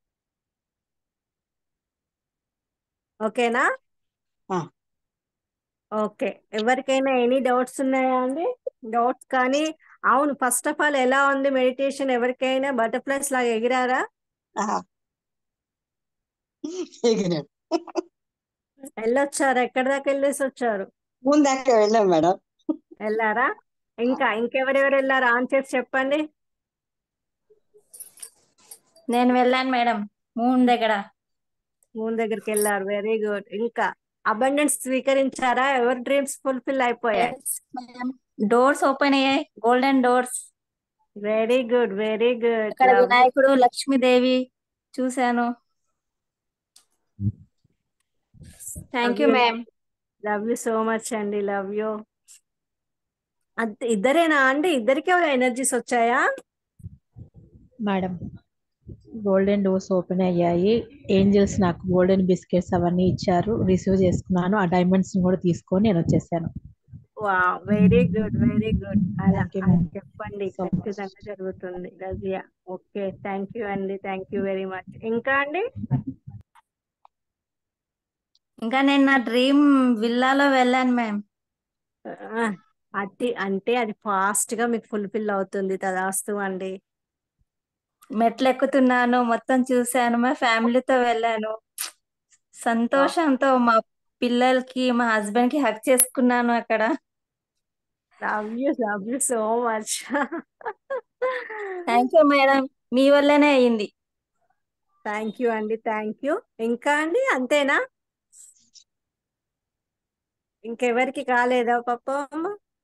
ఓకేనా ఆ. ఓకే ఎవరికైనా ఎనీ డౌట్స్ ఉన్నాయా అండి డౌట్స్ కానీ అవును ఫస్ట్ ఆఫ్ ఆల్ ఎలా ఉంది మెడిటేషన్ ఎవరికైనా బటర్ఫ్లైస్ లాగా ఎగిరారా ఆహా. ఎగిరాడు. వెళ్ళొచ్చారు ఎక్కడి దాకా వెళ్ళేసి వచ్చారు ముందాక వెళ్ళాం మేడం వెళ్ళారా ఇంకా ఇంకెవరెవరు వెళ్ళారు ఆన్ చేసి చెప్పండి నేను వెళ్ళాను మేడం మూన్ దగ్గర మూన్ దగ్గరికి వెళ్ళారు వెరీ గుడ్ ఇంకా అబండెన్స్ స్వీకరించారా ఎవరి డ్రీమ్స్ ఫుల్ఫిల్ అయిపోయాయి డోర్స్ ఓపెన్ అయ్యాయి golden doors very good very good అక్కడ వినాయకుడు లక్ష్మీదేవి చూశాను thank you ma'am love you so much అండి లవ్ యూ అంతే ఇద్దరేనా అండి ఇద్దరికే ఎనర్జీస్ వచ్చాయా మేడం గోల్డెన్ డోర్స్ ఓపెన్ అయ్యాయి ఏంజల్స్ నాకు గోల్డెన్ బిస్కెట్స్ అవన్నీ ఇచ్చారు రిసీవ్ చేసుకున్నాను ఆ డైమండ్స్ ని కూడా తీసుకొని నేను వచ్చేసాను వా వెరీ గుడ్ వెరీ గుడ్ అలా Thank you, అలా ma'am. చెప్పండి So much. ఖచ్చితంగా జరుగుతుంది రజియా ఓకే థ్యాంక్ యూ అండి థ్యాంక్ యూ వెరీ మచ్ ఇంకా అండి ఇంకా నేను నా డ్రీమ్ విల్లాలో వెళ్ళాను మ్యామ్ ఆ, అది అంటే అది ఫాస్ట్ గా మీకు ఫుల్ఫిల్ అవుతుంది తదాస్తు అండి మెట్లు ఎక్కుతున్నాను మొత్తం చూశాను మా ఫ్యామిలీతో వెళ్ళాను సంతోషంతో మా పిల్లలకి మా హస్బెండ్ కి హక్ చేసుకున్నాను అక్కడ love you love you so much thank you madam మీ వల్లనే అయింది థ్యాంక్ యూ అండి థ్యాంక్ యూ ఇంకా అండి అంతేనా ఇంకెవరికి కాలేదా పాపం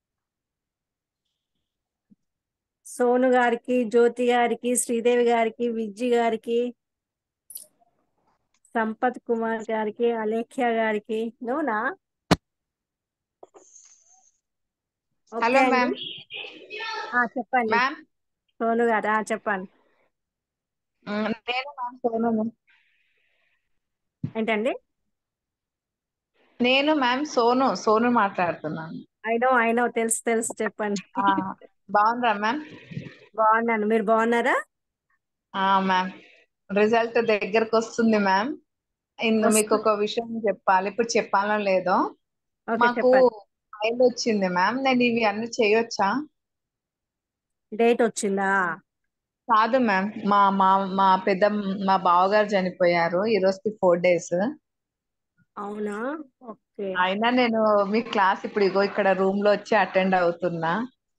సోను గారికి జ్యోతి గారికి శ్రీదేవి గారికి విజ్జి గారికి సంపత్ కుమార్ గారికి అలేఖ్య గారికి నువ్వునా ఓకే హలో అండి మ్యామ్ ఆ, చెప్పండి మ్యామ్ సోను గారు ఆ, చెప్పండి మ్, నేను మ్యామ్ సోను మ్యామ్. ఏంటండి నేను మ్యామ్ సోను సోను మాట్లాడుతున్నాను ఐ నో ఐ నో తెలుసు తెలుసు చెప్పండి ఆ, బాగుండ్రా మ్యామ్ బాగున్నాను మీరు బాగున్నారా ఆ మ్యామ్ రిజల్ట్ దగ్గరకు వస్తుంది మ్యామ్ ఇందు మీకు వస్తు ఒక విషయం చెప్పాలి ఇప్పుడు చెప్పాలో లేదో ఓకే మాకు చెప్పండి ఫైల్ వచ్చింది మ్యామ్ నేను ఇవి అన్ని చేయొచ్చా డేట్ వచ్చిందా కాదు మ్యామ్ మా మా మా పెద్ద మా బావగారు చనిపోయారు ఈ రోజుకి ఫోర్ డేస్ అవునా ఓకే అయినా నేను మీ క్లాస్ ఇప్పుడు ఇగో ఇక్కడ రూమ్ లో వచ్చి అటెండ్ అవుతున్నా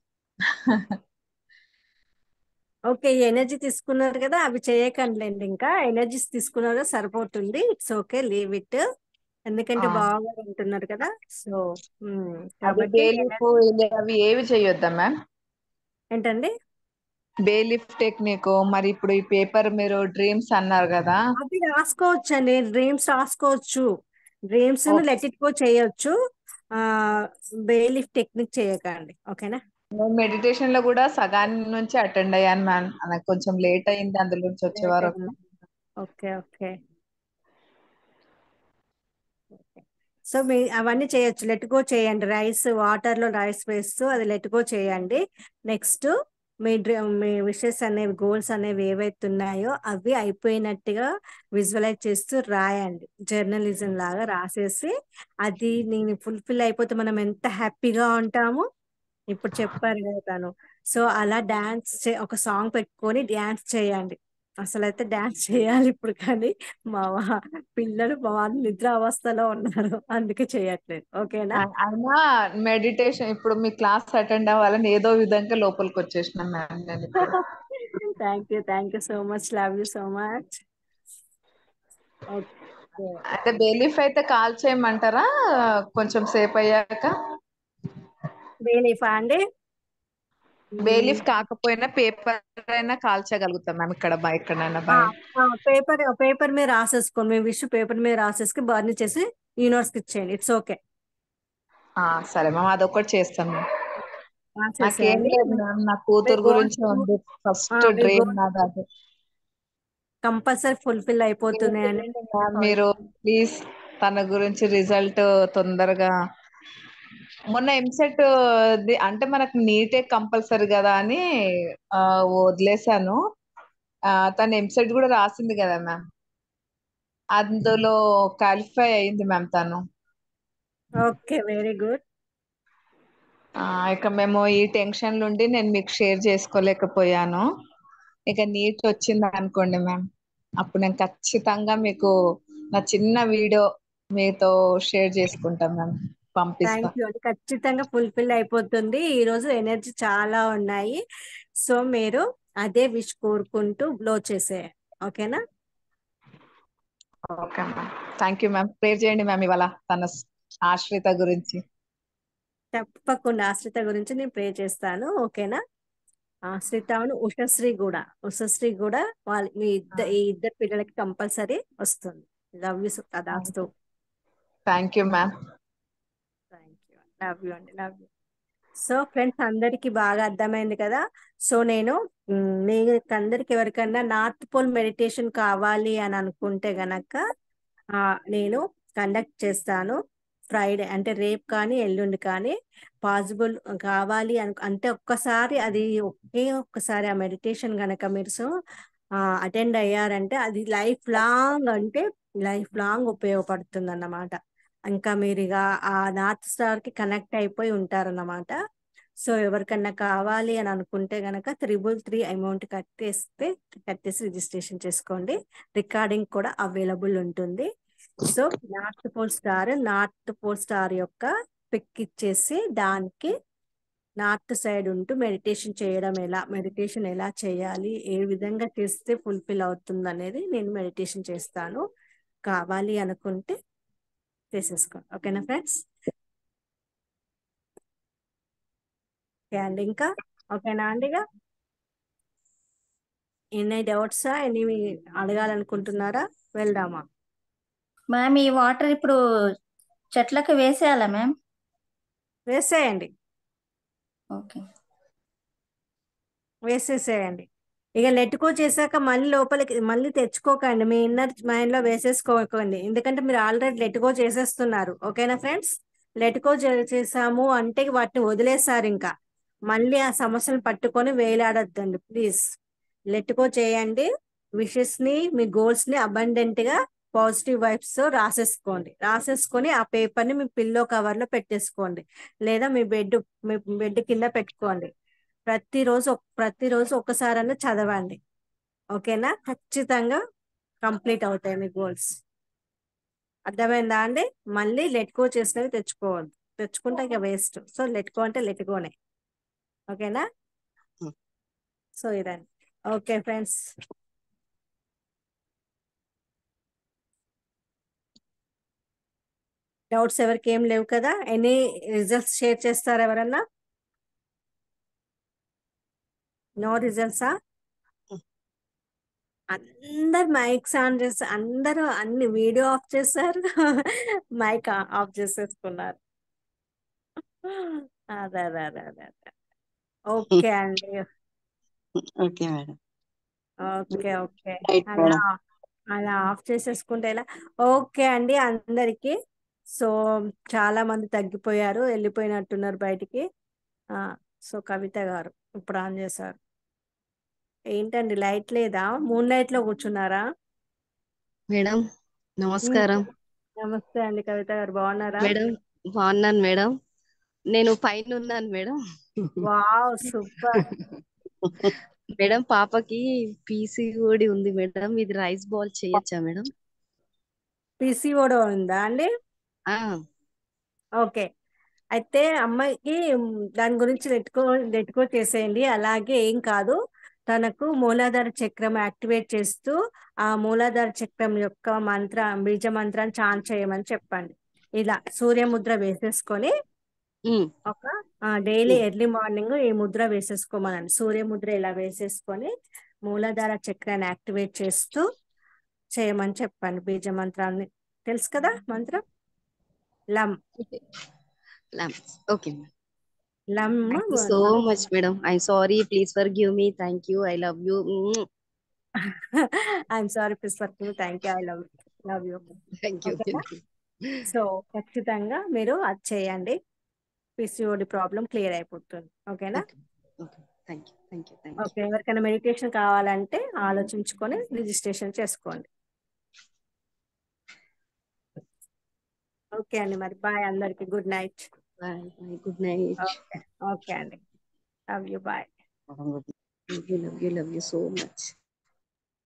ఓకే ఎనర్జీ తీసుకున్నారు కదా అవి చేయకండి ఇంకా ఎనర్జీస్ తీసుకున్నారు సరిపోతుంది ఇట్స్ ఓకే లీవ్ ఇట్ ఎందుకంటే ఆ, బాగా ఉంటున్నారు కదా సో అది కాబట్టి బేలీఫ్ ఎనర్జీ అవి ఏవి చేయొద్దా మ్యామ్ ఏంటండి బేలిఫ్ టెక్నిక్ మరి ఇప్పుడు ఈ పేపర్ మీరు డ్రీమ్స్ అన్నారు కదా అవి రాసుకోవచ్చు అండి డ్రీమ్స్ రాసుకోవచ్చు డ్రీమ్స్ ను ఓకే లెట్ ఇట్ గో చేయొచ్చు ఆ బేలిఫ్ టెక్నిక్ చేయకండి ఓకేనా నేను మెడిటేషన్ లో కూడా సగాన్ని నుంచి అటెండ్ అయ్యాను మ్యామ్ నాకు కొంచెం లేట్ అయింది అందులో నుంచి వచ్చే లేట్ వరకు అయింది ఓకే ఓకే సో మీ అవన్నీ చేయొచ్చు లెట్ గో చేయండి రైస్ వాటర్ లో రైస్ వేస్తూ అది లెట్ గో చేయండి నెక్స్ట్ మీ డ్రీ- మీ విషెస్ అనేవి గోల్స్ అనేవి ఏవైతే ఉన్నాయో అవి అయిపోయినట్టుగా విజువలైజ్ చేస్తూ రాయండి జర్నలిజం లాగా రాసేసి అది నేను ఫుల్ఫిల్ అయిపోతే మనం ఎంత హ్యాపీగా ఉంటామో ఇప్పుడు చెప్పారు కదా తను సో అలా డాన్స్ ఒక సాంగ్ పెట్టుకొని డాన్స్ చేయండి అసలు అయితే డాన్స్ చేయాలి ఇప్పుడు కానీ మా వా- పిల్లలు మా వాళ్ళు నిద్ర అవస్థలో ఉన్నారు అందుకే చేయట్లేదు ఓకేనా అ- అయినా మెడిటేషన్ ఇప్పుడు మీ క్లాస్ అటెండ్ అవ్వాలని ఏదో విధంగా లోపలికి వచ్చేసిన మ్యామ్ నేను ఇప్పుడు thank you thank you so much love you so much okay అయితే బేలీఫ్ అయితే కాల్ చేయమంటారా కొంచెం సేపు అయ్యాక బేలీఫా అండి బేలీఫ్ కాకపోయినా పేపర్ అయినా కాల్చగలుగుతాం మ్యామ్ ఇక్కడ బయ ఎక్కడైనా బయట పేపర్ పేపర్ మీద రాసేసుకోండి మేము విష్ పేపర్ మీద రాసేసుకుని బర్న్ చేసి యూనివర్స్ కి ఇచ్చేయండి ఇట్స్ ఓకే ఆ, సరే మ్యామ్ అదొకటి చేస్తాను మ్యామ్ నాకేం రాసేసేయండి లేదు మ్యామ్ నా కూతురు గురించి ఉంది ఫస్ట్ డ్రీమ్ నాది అదే కంపల్సరీ ఫుల్ఫిల్ అయిపోతుంది అని మ్యామ్ మీరు ప్లీజ్ తన గురించి రిజల్ట్ తొందరగా మొన్న ఎంసెట్ అంటే మనకు నీటే కంపల్సరీ కదా అని ఆ, వదిలేశాను ఆ, తను ఎంసెట్ కూడా రాసింది కదా మ్యామ్ అందులో క్వాలిఫై అయింది మ్యామ్ తను ఓకే వెరీ గుడ్ ఆ, ఇక మేము ఈ టెన్షన్ నుండి నేను మీకు షేర్ చేసుకోలేకపోయాను ఇక నీట్ వచ్చింది అనుకోండి మ్యామ్ అప్పుడు నేను ఖచ్చితంగా మీకు నా చిన్న వీడియో మీతో షేర్ చేసుకుంటాం మ్యామ్ పంపిస్తా థ్యాంక్ యూ అండి ఖచ్చితంగా ఫుల్ఫిల్ అయిపోతుంది ఈ రోజు ఎనర్జీ చాలా ఉన్నాయి సో మీరు అదే విష్ కోరుకుంటూ బ్లో చేసేయండి ఓకేనా okay ma'am thank you ma'am prayer చేయండి మ్యామ్ ఇవాళ తన స్- ఆశ్రిత గురించి తప్పకుండా ఆశ్రిత గురించి నేను ప్రే చేస్తాను ఓకేనా ఆశ్రితను ఉషశ్రీ కూడా ఉషశ్రీ కూడా వాళ్ళ మీ ఇద్దరు ఈ ఇద్దరు పిల్లలకి కంపల్సరీ వస్తుంది లవ్ యూ తదాస్తు thank you ma'am thank you love you అండి లవ్ యూ సో ఫ్రెండ్స్ అందరికి బాగా అర్థమైంది కదా సో నేను మ్, మీకు అందరికి ఎవరికన్నా నార్త్ పోల్ మెడిటేషన్ కావాలి అని అనుకుంటే గనక ఆ, నేను కండక్ట్ చేస్తాను ఫ్రైడే అంటే రేపు కానీ ఎల్లుండి కానీ పాసిబుల్ కావాలి అను అంటే ఒక్కసారి అది ఒకే ఒక్కసారి ఆ మెడిటేషన్ గనక మీరు సో అటెండ్ అయ్యారంటే అది లైఫ్ లాంగ్ అంటే లైఫ్ లాంగ్ ఉపయోగపడుతుంది అన్నమాట ఇంకా మీరు ఇక ఆ నార్త్ స్టార్ కి కనెక్ట్ అయిపోయి ఉంటారన్నమాట సో ఎవరికన్నా కావాలి అని అనుకుంటే గనక త్రిబుల్ త్రీ అమౌంట్ కట్టేస్తే కట్టేసి రిజిస్ట్రేషన్ చేసుకోండి రికార్డింగ్ కూడా అవైలబుల్ ఉంటుంది so north pole star north pole star యొక్క పిక్ ఇచ్చేసి దానికి నార్త్ సైడ్ ఉంటూ మెడిటేషన్ చేయడం ఎలా మెడిటేషన్ ఎలా చేయాలి ఏ విధంగా చేస్తే ఫుల్ఫిల్ అవుతుంది అనేది నేను మెడిటేషన్ చేస్తాను కావాలి అనుకుంటే చేసేసుకోండి ఓకేనా ఫ్రెండ్స్ ఓకే అండి ఇంకా ఓకేనా అండి ఇక ఎన్ని డౌట్సా ఎన్ని అడగాలనుకుంటున్నారా వెళ్దామా మ్యామ్ ఈ వాటర్ ఇప్పుడు చెట్లకు వేసేయాలా మ్యామ్ వేసేయండి ఓకే వేసేసేయండి ఇక లెట్కో చేశాక మళ్ళీ లోపలికి మళ్ళీ తెచ్చుకోకండి మీ ఇన్నర్ మైండ్ లో వేసేసుకోకండి ఎందుకంటే మీరు ఆల్రెడీ లెట్కో చేసేస్తున్నారు ఓకేనా ఫ్రెండ్స్ లెట్కో చేసాము అంటే వాటిని వదిలేస్తారు ఇంకా మళ్ళీ ఆ సమస్యను పట్టుకొని వేలాడొద్దండి ప్లీజ్ లెట్కో చేయండి విషెస్ ని మీ గోల్స్ ని అబండెంట్ గా పాజిటివ్ వైబ్స్ తో రాసేసుకోండి రాసేసుకొని ఆ పేపర్ ని మీ పిల్లో కవర్ లో పెట్టేసుకోండి లేదా మీ బెడ్ మీ బెడ్ కింద పెట్టుకోండి ప్రతిరోజు ఒక్- ప్రతిరోజు ఒక్కసారన్నా చదవండి ఓకేనా ఖచ్చితంగా కంప్లీట్ అవుతాయి మీ గోల్స్ అర్థమైందా అండి మళ్ళీ లెట్కో చేసినవి తెచ్చుకోవద్దు తెచ్చుకుంటే ఇక వేస్ట్ సో లెట్కో అంటే లెట్కోనే ఓకేనా Hmm. సో ఇదండి ఓకే ఫ్రెండ్స్ డౌట్స్ ఎవరికి ఏం లేవు కదా ఎనీ రిజల్ట్స్ షేర్ చేస్తారా ఎవరన్నా నో రిజల్ట్సా అందరు మైక్స్ ఆన్ చేసి అందరూ అన్ని వీడియో ఆఫ్ చేశారు మైక్ ఆఫ్ చేసేసుకున్నారు అదే అదే అదే అదే అదే ఓకే అండి okay madam okay okay right అలా మేడం అలా ఆఫ్ చేసేసుకుంటే ఎలా ఓకే అండి అందరికి సో చాలా మంది తగ్గిపోయారు వెళ్ళిపోయినట్టున్నారు బయటికి ఆ సో కవిత గారు ఇప్పుడు ఆన్ చేశారు ఏంటండి లైట్ లేదా మూన్ లైట్ లో కూర్చున్నారా మేడం ఉమ్, నమస్కారం నమస్తే అండి కవిత గారు బాగున్నారా మేడం బాగున్నాను మేడం నేను పైన ఉన్నాను మేడం వావ్ సూపర్ మేడం పాపకి పీసీఓడి ఉంది మేడం ఇది రైస్ బాల్ చేయొచ్చా మేడం పిసిఓడో ఉందా అండి ఆ ఓకే అయితే అమ్మాయికి మ్, దాని గురించి నెట్టుకో నెట్టుకో చేసేయండి అలాగే ఏం కాదు తనకు మూలాధార చక్రం యాక్టివేట్ చేస్తూ ఆ మూలాధార చక్రం యొక్క మంత్ర బీజ మంత్రాన్ని చాన్ చేయమని చెప్పండి ఇలా సూర్యముద్ర వేసేసుకొని ఉమ్, ఒక డైలీ ఉమ్, ఎర్లీ మార్నింగ్ ఈ ముద్ర వేసేసుకోమనండి సూర్యముద్ర ఇలా వేసేసుకొని మూలాధార చక్రాన్ని యాక్టివేట్ చేస్తూ చేయమని చెప్పండి బీజ మంత్రాన్ని తెలుసు కదా మంత్రం లం ఓకే lamps. ఓకే మేడం లం thank you so much madam I sorry please forgive me thank you I love you I'm sorry please for thank you I love love you thank you ఓకేనా so ఖచ్చితంగా మీరు అది చేయండి PCOD problem clear అయిపోతుంది ఓకేనా okay okay thank you thank you thank you okay ఎవరికైనా meditation కావాలంటే ఆలోచించుకొని రిజిస్ట్రేషన్ చేసుకోండి ఓకే అండి మరి బాయ్ అందరికి good night bye bye good night okay okay అండి love you bye love you love you love you so much